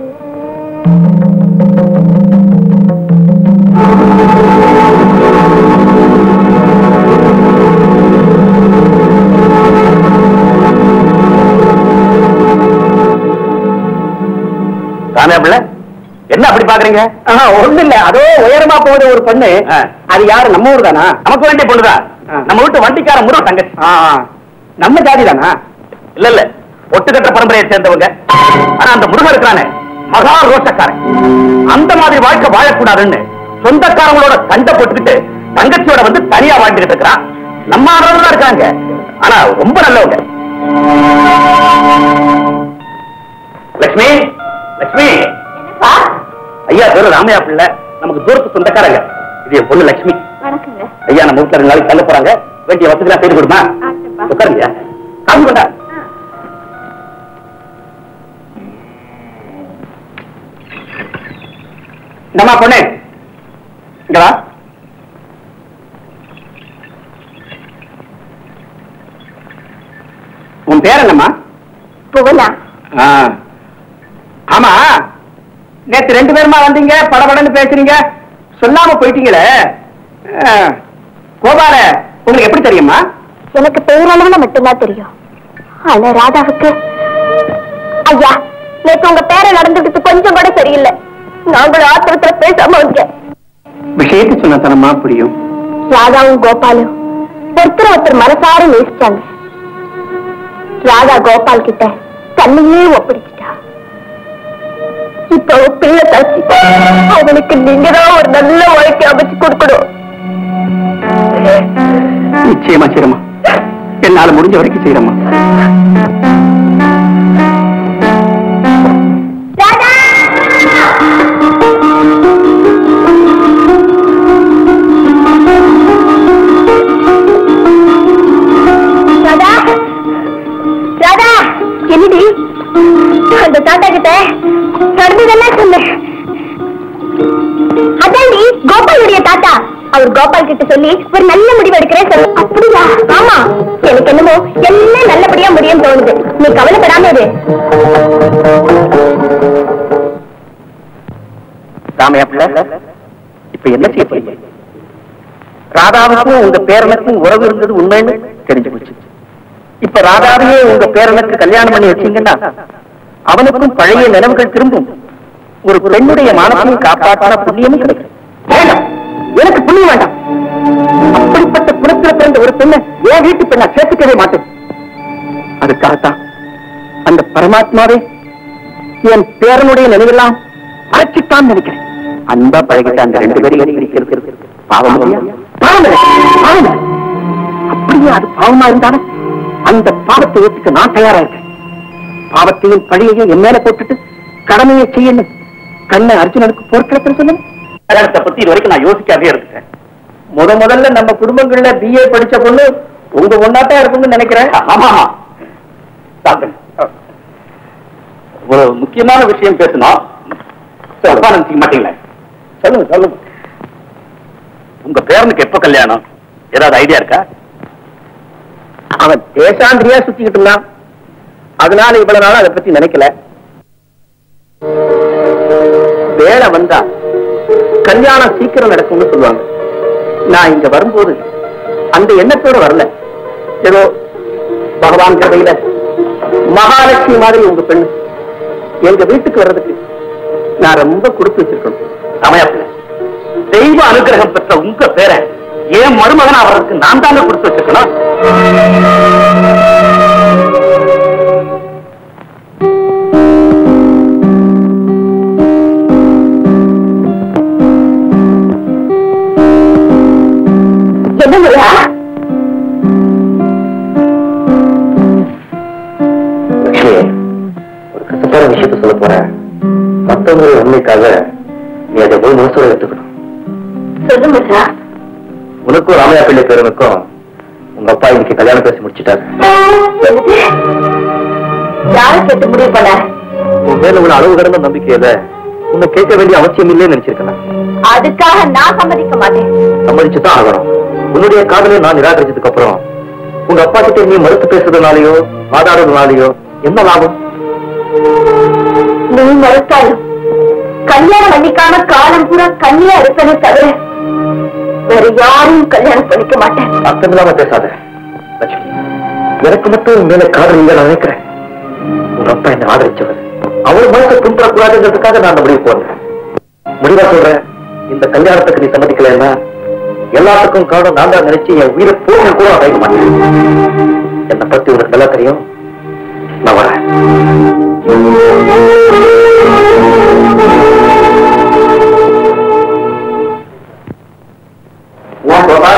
[SPEAKER 1] தானே பிள்ளை என்ன அப்படி பாக்குறீங்க ஒண்ணு இல்ல அதோ உயரமா போகுது ஒரு பொண்ணு அது யாரு நம்ம ஊர் தானா நமக்கு வேண்டிய பொண்ணுதான் நம்ம வீட்டு வண்டிக்கார முருகன் தங்கச்சி நம்ம ஜாதி தானா இல்ல இல்ல ஒட்டுக்கட்ட பரம்பரையை சேர்ந்தவங்க ஆனா அந்த முருகன் இருக்கிறானே மகா ரோஷக்காரன் அந்த மாதிரி வாழ்க்கை வாழக்கூடாதுன்னு சொந்தக்காரங்களோட சண்டை போட்டுக்கிட்டு தங்கச்சியோட வந்து தனியா வாழ்ந்துகிட்டு இருக்கிறான் நம்ம ஆடுறவங்க தான் இருக்காங்க ஆனா ரொம்ப நல்லவங்க லட்சுமி லட்சுமி ஐயா பேரு ராமையா பிள்ளை நமக்கு தூரத்து சொந்தக்காரங்க இது என் பொண்ணு லட்சுமி
[SPEAKER 2] வணக்கங்க
[SPEAKER 1] ஐயா நம்ம வீட்டுல ரெண்டு நாளைக்கு தங்க போறாங்க வேண்டிய வசதிலாம் செய்து கொடுமா
[SPEAKER 2] ஆச்சுப்பா.
[SPEAKER 1] உட்காருங்க காசு கொண்டா இந்தம்மா பொண்ணு இங்க வா உன் பேர் என்னம்மா
[SPEAKER 2] புவனா
[SPEAKER 1] ஆ. ஆமா நேத்து ரெண்டு பேருமா வந்தீங்க படபடன்னு பேசுறீங்க சொல்லாம போயிட்டீங்களே ஆ. கோபால உங்களுக்கு எப்படி தெரியுமா
[SPEAKER 2] எனக்கு பேரளவுல மட்டும்தான் தெரியும் ஆனா ராதாவுக்கு ஐயா நேத்து உங்க பேரை நடந்துக்கிட்டு கொஞ்சம் கூட சரியில்லை நாங்களும் ஆத்திரத்துல பேசாம வந்தேன்
[SPEAKER 1] விஷயத்தை சொன்னதனமா புரியும்
[SPEAKER 2] ராதாவும் கோபாலும் ஒருத்தர் ஒருத்தர் மனசார நேசிச்சாங்க ராதா கோபால் கிட்ட தன்னையே ஒப்படைச்சிட்டா இப்ப அவ பிள்ளை தாச்சு அவனுக்கு நீங்க தான் ஒரு நல்ல வாழ்க்கை அமைச்சு கொடுக்கணும்
[SPEAKER 1] நிச்சயமா செய்யறமா என்னால முடிஞ்ச வரைக்கும் செய்யறமா
[SPEAKER 2] ராதா ராதா ராதா என்னடி அந்த தாத்தா கிட்ட நடந்ததெல்லாம் சொன்னேன் அதான்டி கோபாலுடைய தாத்தா அவர் கோபால் கிட்ட சொல்லி ஒரு நல்ல முடிவு எடுக்கிறேன் சொல்லு அப்படியா ஆமா எனக்கு என்னமோ எல்லாம் நல்லபடியா முடியும் தோணுது நீ கவலைப்படாம இரு
[SPEAKER 1] ராமையா பிள்ளை
[SPEAKER 4] இப்ப என்ன செய்ய போறீங்க ராதாவுக்கும் உங்க பேரனுக்கும் உறவு இருந்தது உண்மைன்னு தெரிஞ்சு போச்சு இப்ப ராதாவையே உங்க பேரனுக்கு கல்யாணம் பண்ணி வச்சீங்கன்னா அவனுக்கும் பழைய நினைவுகள் திரும்பும் ஒரு பெண்ணுடைய மானத்தையும் காப்பாற்ற புண்ணியமும் கிடைக்கும் வேண்டாம் எனக்கு புண்ணியம் வேண்டாம் அப்படிப்பட்ட குணத்துல பிறந்த ஒரு பெண்ணை என் வீட்டு பெண்ணை சேர்த்துக்கவே மாட்டேன் அதுக்காகத்தான் அந்த பரமாத்மாவே என் பேரனுடைய நினைவெல்லாம் அழைச்சித்தான் நினைக்கிறேன் அன்பா பழகிட்ட அந்த ரெண்டு பேரையும் பிரிக்கிறது பாவம் இல்லையா? பாவம் இல்லை, பாவம் இல்லை. அப்படியே அது பாவமா இருந்தாலும் அந்த பாவத்தை ஏற்றுக்க நான் தயாரா இருக்கேன் பாவத்தையும் பழியையும் என் மேல போட்டுட்டு கடமையை செய்யணும் கண்ணை அர்ஜுனனுக்கு போர்க்களத்தில் சொல்லுங்க கல்யாணத்தை பத்தி இது வரைக்கும் நான் யோசிக்காதே இருக்கேன் முத முதல்ல நம்ம குடும்பங்கள்ல பிஏ படிச்ச பொண்ணு உங்க ஒன்னாத்தான் இருக்கும்னு நினைக்கிறேன் ஆமா ஆமா ஒரு முக்கியமான விஷயம் பேசணும் தப்பா நினைச்சுக்க மாட்டீங்களே சொல்லுங்க சொல்லுங்க உங்க பேரனுக்கு எப்ப கல்யாணம் ஏதாவது ஐடியா இருக்கா அவன் தேசாந்திரியா சுத்திக்கிட்டு இருந்தான் அதனால இவ்வளவு நாள் அதை பத்தி நினைக்கல வேலை வந்தா கல்யாணம் சீக்கிரம் நடக்கும்னு சொல்லுவாங்க நான் இங்க வரும்போது அந்த எண்ணத்தோட வரல ஏதோ பகவான் கிருபையில மகாலட்சுமி மாதிரி உங்க பெண்ணு எங்க வீட்டுக்கு வர்றதுக்கு நான் ரொம்ப கொடுத்து வச்சிருக்கணும் சமயத்துல தெய்வ அனுகிரகம் பெற்ற உங்க பேரை ஏன் மருமகன் அவருக்கு நான் தாங்க கொடுத்து வச்சிருக்கணும்
[SPEAKER 2] என்ன முருகா
[SPEAKER 4] லட்சுமி ஒரு கசப்பான விஷயத்த சொல்ல போறேன் மத்தவங்களுடைய உண்மைக்காக நீ அதை போய் மனசோட எடுத்துக்கணும்
[SPEAKER 2] சொல்லு முருகா
[SPEAKER 4] உனக்கும் ராமையா பிள்ளை பேரனுக்கும் உங்க அப்பா இன்னைக்கு கல்யாணம் பேசி முடிச்சிட்டாரு
[SPEAKER 2] என்னது? யாரை கேட்டு முடிவு பண்ண
[SPEAKER 4] உன் மேல உள்ள அளவு கடந்த நம்பிக்கையில உன்னை கேட்க வேண்டிய அவசியம் இல்லைன்னு நினைச்சிருக்கேன்
[SPEAKER 2] அதுக்காக நான் சம்மதிக்க மாட்டேன்
[SPEAKER 4] சம்மதிச்சுதான் ஆகணும் உன்னுடைய காதலை நான் நிராகரிச்சதுக்கு அப்புறம் உங்க அப்பா கிட்ட நீ மறுத்து பேசுறதுனாலயோ வாதாடுறதுனாலயோ என்ன லாபம்
[SPEAKER 2] நீ மறுத்தாலும் கல்யாணம் பண்ணிக்காம காலம் பூரா கண்ணியா இருப்பேனே தவிர வேற யாரையும் கல்யாணம் பண்ணிக்க மாட்டேன்
[SPEAKER 4] அர்த்தம் இல்லாம பேசாத லட்சுமி எனக்கு மட்டும் உன் மேல காதல் இல்லை நான் நினைக்கிறேன் உங்க அப்பா என்ன ஆதரிச்சவர் அவர் மனசை புண்படக்கூடாதுங்கிறதுக்காக நான் அந்த முடிவு போனேன் முடிவா சொல்றேன் இந்த கல்யாணத்துக்கு நீ சம்மதிக்கலைன்னா எல்லாத்துக்கும் காரணம் நான் தான் நினைச்சு என் உயிரை போக கூட நான் வைக்க மாட்டேன் என்னை பத்தி உனக்கு நல்லா தெரியும் நான் வரேன் ஏன் கோபால்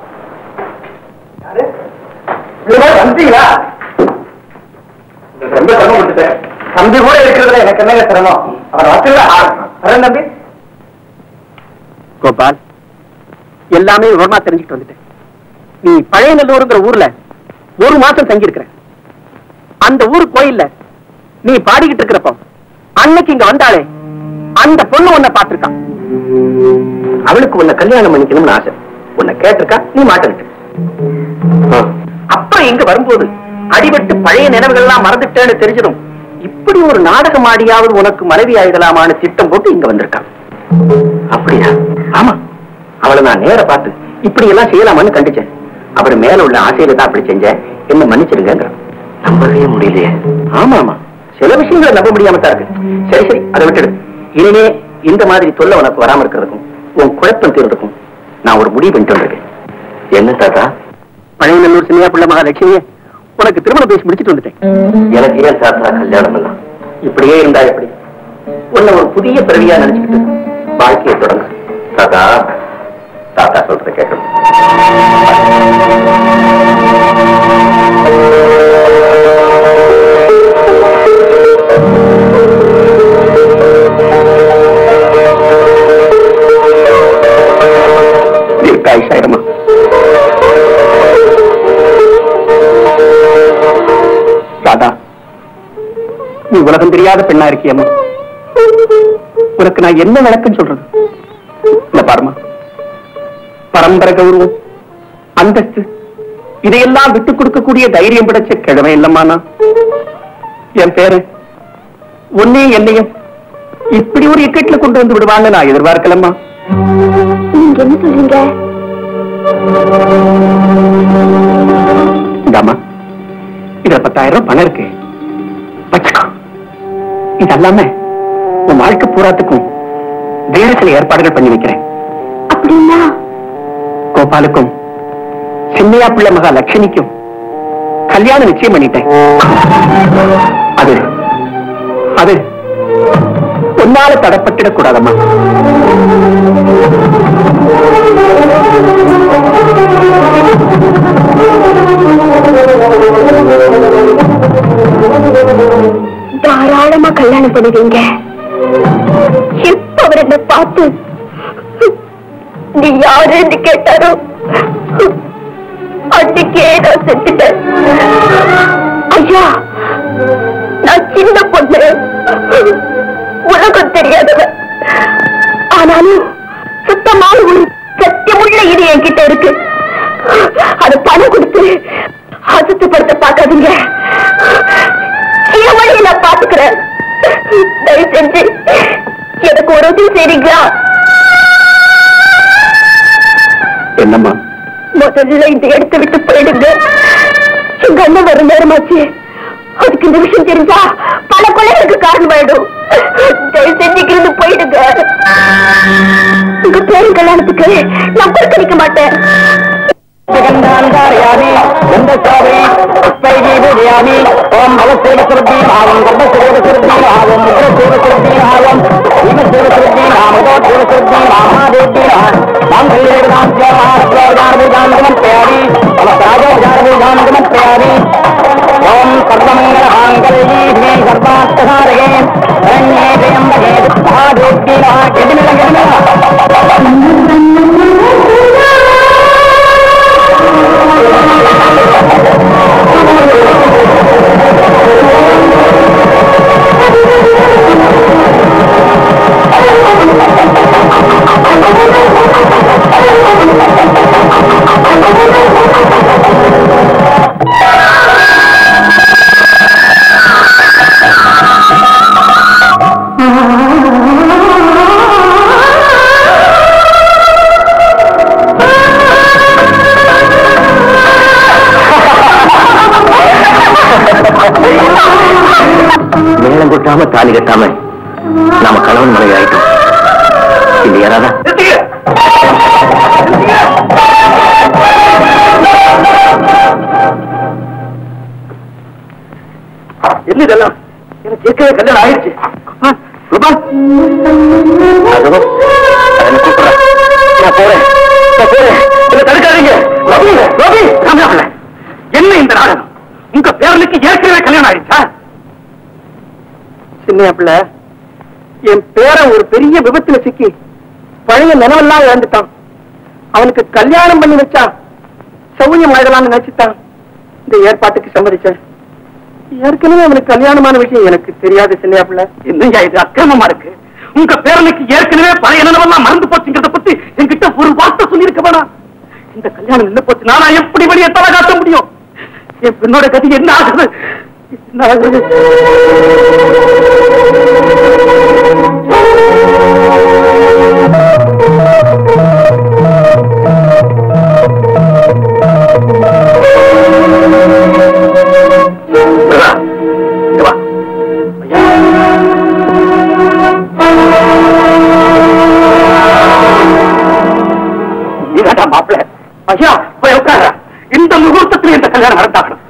[SPEAKER 4] வந்தீங்களா ரொம்ப சிரமம் கொடுத்துட்டேன் தம்பி கூட இருக்கிறதுல எனக்கு என்னங்க சிரமம் அவர் வச்சுல வரேன் தம்பி கோபால் எல்லாமே விவரமா தெரிஞ்சுக்கிட்டு வந்துட்டேன் நீ பழைய நல்லூருங்கிற ஊர்ல ஒரு மாசம் தங்கி இருக்கிற அந்த ஊர் கோயில்ல நீ பாடிக்கிட்டு இருக்கிறப்போ அன்னைக்கு இங்க வந்தாளே அந்த பொண்ணு உன்னை பார்த்திருக்கான் அவளுக்கு உன்னை கல்யாணம் பண்ணிக்கணும்னு ஆசை உன்னை கேட்டிருக்கா நீ மாட்டிருக்க அப்புறம் இங்க வரும்போது அடிபட்டு பழைய நினைவுகள்லாம் மறந்துட்டேன்னு தெரிஞ்சதும் இப்படி ஒரு நாடகம் ஆடியாவது உனக்கு மனைவி ஆயிடலாமான்னு திட்டம் போட்டு இங்க வந்திருக்கான் அப்படியா ஆமா அவளை நான் நேர பார்த்து இப்படி எல்லாம் செய்யலாமான்னு கண்டிச்சேன் அவர் மேல உள்ள ஆசையில தான் அப்படி செஞ்சேன் என்ன மன்னிச்சிருங்க நம்பவே முடியலையே ஆமா ஆமா சில விஷயங்களை நம்ப முடியாம தான் இருக்கு சரி சரி அதை விட்டுடு இனிமே இந்த மாதிரி தொல்லை உனக்கு வராம இருக்கிறதுக்கும் உன் குழப்பம் தீர்றதுக்கும் நான் ஒரு முடிவு பண்ணிட்டு வந்திருக்கேன் என்ன தாத்தா பழையநல்லூர் சின்னையா பிள்ளை மகாலட்சுமியே உனக்கு திருமணம் பேசி முடிச்சிட்டு வந்துட்டேன் எனக்கு ஏன் தாத்தா கல்யாணம் எல்லாம் இப்படியே இருந்தா எப்படி உன்னை ஒரு புதிய பிறவியா நினைச்சுக்கிட்டு வாழ்க்கையை தொடங்க தாத்தா தாத்தா சொல்றத கேட்கணும் தீர்க்காயுஷாயிரமா ராதா நீ உலகம் தெரியாத பெண்ணா இருக்கியம்மா உனக்கு நான் என்ன விளக்கம் சொல்றது இந்த பாருமா பரம்பரை கௌரவம் அந்தஸ்து இதையெல்லாம் விட்டுக் கொடுக்கக்கூடிய தைரியம் படைச்ச கிழமை இல்லம்மா நான் என் பேரு உன்னையும் என்னையும் இப்படி ஒரு இக்கட்ல கொண்டு வந்து விடுவாங்க நான் எதிர்பார்க்கலம்மா
[SPEAKER 2] நீங்க என்ன சொல்றீங்க
[SPEAKER 4] இந்தாம்மா இதுல பத்தாயிரம் ரூபாய் பணம் இருக்கு வச்சுக்கோ இது அல்லாம உன் வாழ்க்கை பூராத்துக்கும் வேற சில ஏற்பாடுகள் பண்ணி வைக்கிறேன்
[SPEAKER 2] அப்படின்னா
[SPEAKER 4] கோபாலுக்கும் சின்னையா பிள்ளை மகா லட்சுமிக்கும் கல்யாணம் நிச்சயம் பண்ணிட்டேன் அது அது உன்னால தடப்பட்டுடக் கூடாதம்மா
[SPEAKER 2] தாராளமா கல்யாணம் பண்ணுவீங்க எப்ப அவர் என்ன பார்த்து நீ யாருன்னு கேட்டாரோ அன்னைக்கே நான் செத்துட்டேன் ஐயா நான் சின்ன பொண்ணு உலகம் தெரியாதவ ஆனாலும் சுத்தமான ஒரு சத்தியமுள்ள இது என்கிட்ட இருக்கு அது பணம் கொடுத்து அசுத்தப்படுத்த பார்க்காதீங்க என் வழியை நான் பாத்துக்கிறேன் தயவு செஞ்சு எனக்கு ஒரு உதவி செய்றீங்களா
[SPEAKER 4] என்னம்மா
[SPEAKER 2] முதல்ல இந்த இடத்தை விட்டு போயிடுங்க எங்க அண்ணன் வர நேரமாச்சு அதுக்கு இந்த விஷயம் தெரிஞ்சா பல கொலைகளுக்கு காரணமாயிடும் தயவு செஞ்சு இங்கிருந்து போயிடுங்க உங்க பேரு கல்யாணத்துக்கு நான் பொறுக்கணிக்க மாட்டேன்
[SPEAKER 3] ஜெகந்தாந்தாரயாமி கந்தசாமி புஷ்பைகி பூஜயாமி ஓம் பலசேவ சுருத்தி பாவம் கர்ப்பசேவ சுருத்தி பாவம் முக்ரசேவ சுருத்தி பாவம் ஜீவசேவ சுருத்தி நாமதோ தேவ சுருத்தி மகாதேவி மாங்கல்யேதாம் ஜானபூஜானபூஜானந்தமம் பிரயாமி பலசாஜோஜானபூஜானந்தமம் பிரயாமி ஓம் சர்வமங்கல மாங்கல்யே சர்வார்த்தசாரகே சரண்யே ஜெயம்பகே மகாதேவி கெடிமில கெடிமில மேளம் கொட்டாம தாலி கட்டாம நாம கணவன் மனைவி ஆயிட்டோம் இல்லையா ராதா
[SPEAKER 4] என்ன இதெல்லாம் எனக்கு ஏற்கனவே கல்யாணம் ஆயிடுச்சு ஆ, ரூபா
[SPEAKER 3] அதோ, அவனை கூப்பிடுறேன்.
[SPEAKER 4] நான் போறேன் நான் போறேன் என்ன தடுக்காதீங்க ரவி ரவி
[SPEAKER 1] ராமராவல என்ன இந்த நாடகம் உங்க பேரனுக்கு ஏற்கனவே கல்யாணம் ஆயிடுச்சா
[SPEAKER 4] சின்ன பிள்ளை என் பேரன் ஒரு பெரிய விபத்துல சிக்கி பழைய நினைவெல்லாம் இழந்துட்டான் அவனுக்கு கல்யாணம் பண்ணி வச்சா சௌரியம் ஆயிடலாம்னு நினைச்சுட்டான் இந்த ஏற்பாட்டுக்கு சம்மதிச்சேன் ஏற்கனவே அவனுக்கு கல்யாணமான விஷயம் எனக்கு தெரியாது சின்ன பிள்ளை
[SPEAKER 1] என்னங்க இது அக்கிரமமா இருக்கு உங்க பேரனுக்கு ஏற்கனவே பழைய நிலவெல்லாம் மறந்து போச்சுங்கிறத பத்தி என்கிட்ட ஒரு வார்த்தை சொல்லியிருக்க வேணாம் இந்த கல்யாணம் என்ன போச்சு நானா எப்படி வெளியே தலை காட்ட முடியும் என் பெண்ணோட கதி என்ன ஆகுது என்ன ஆகுது
[SPEAKER 3] ராதா, இங்க வா.
[SPEAKER 1] நீதாண்டா மாப்பிள்ள ஐயா போய் உட்கார இந்த முகூர்த்தத்துல இந்த கல்யாணம் நடந்தாகணும்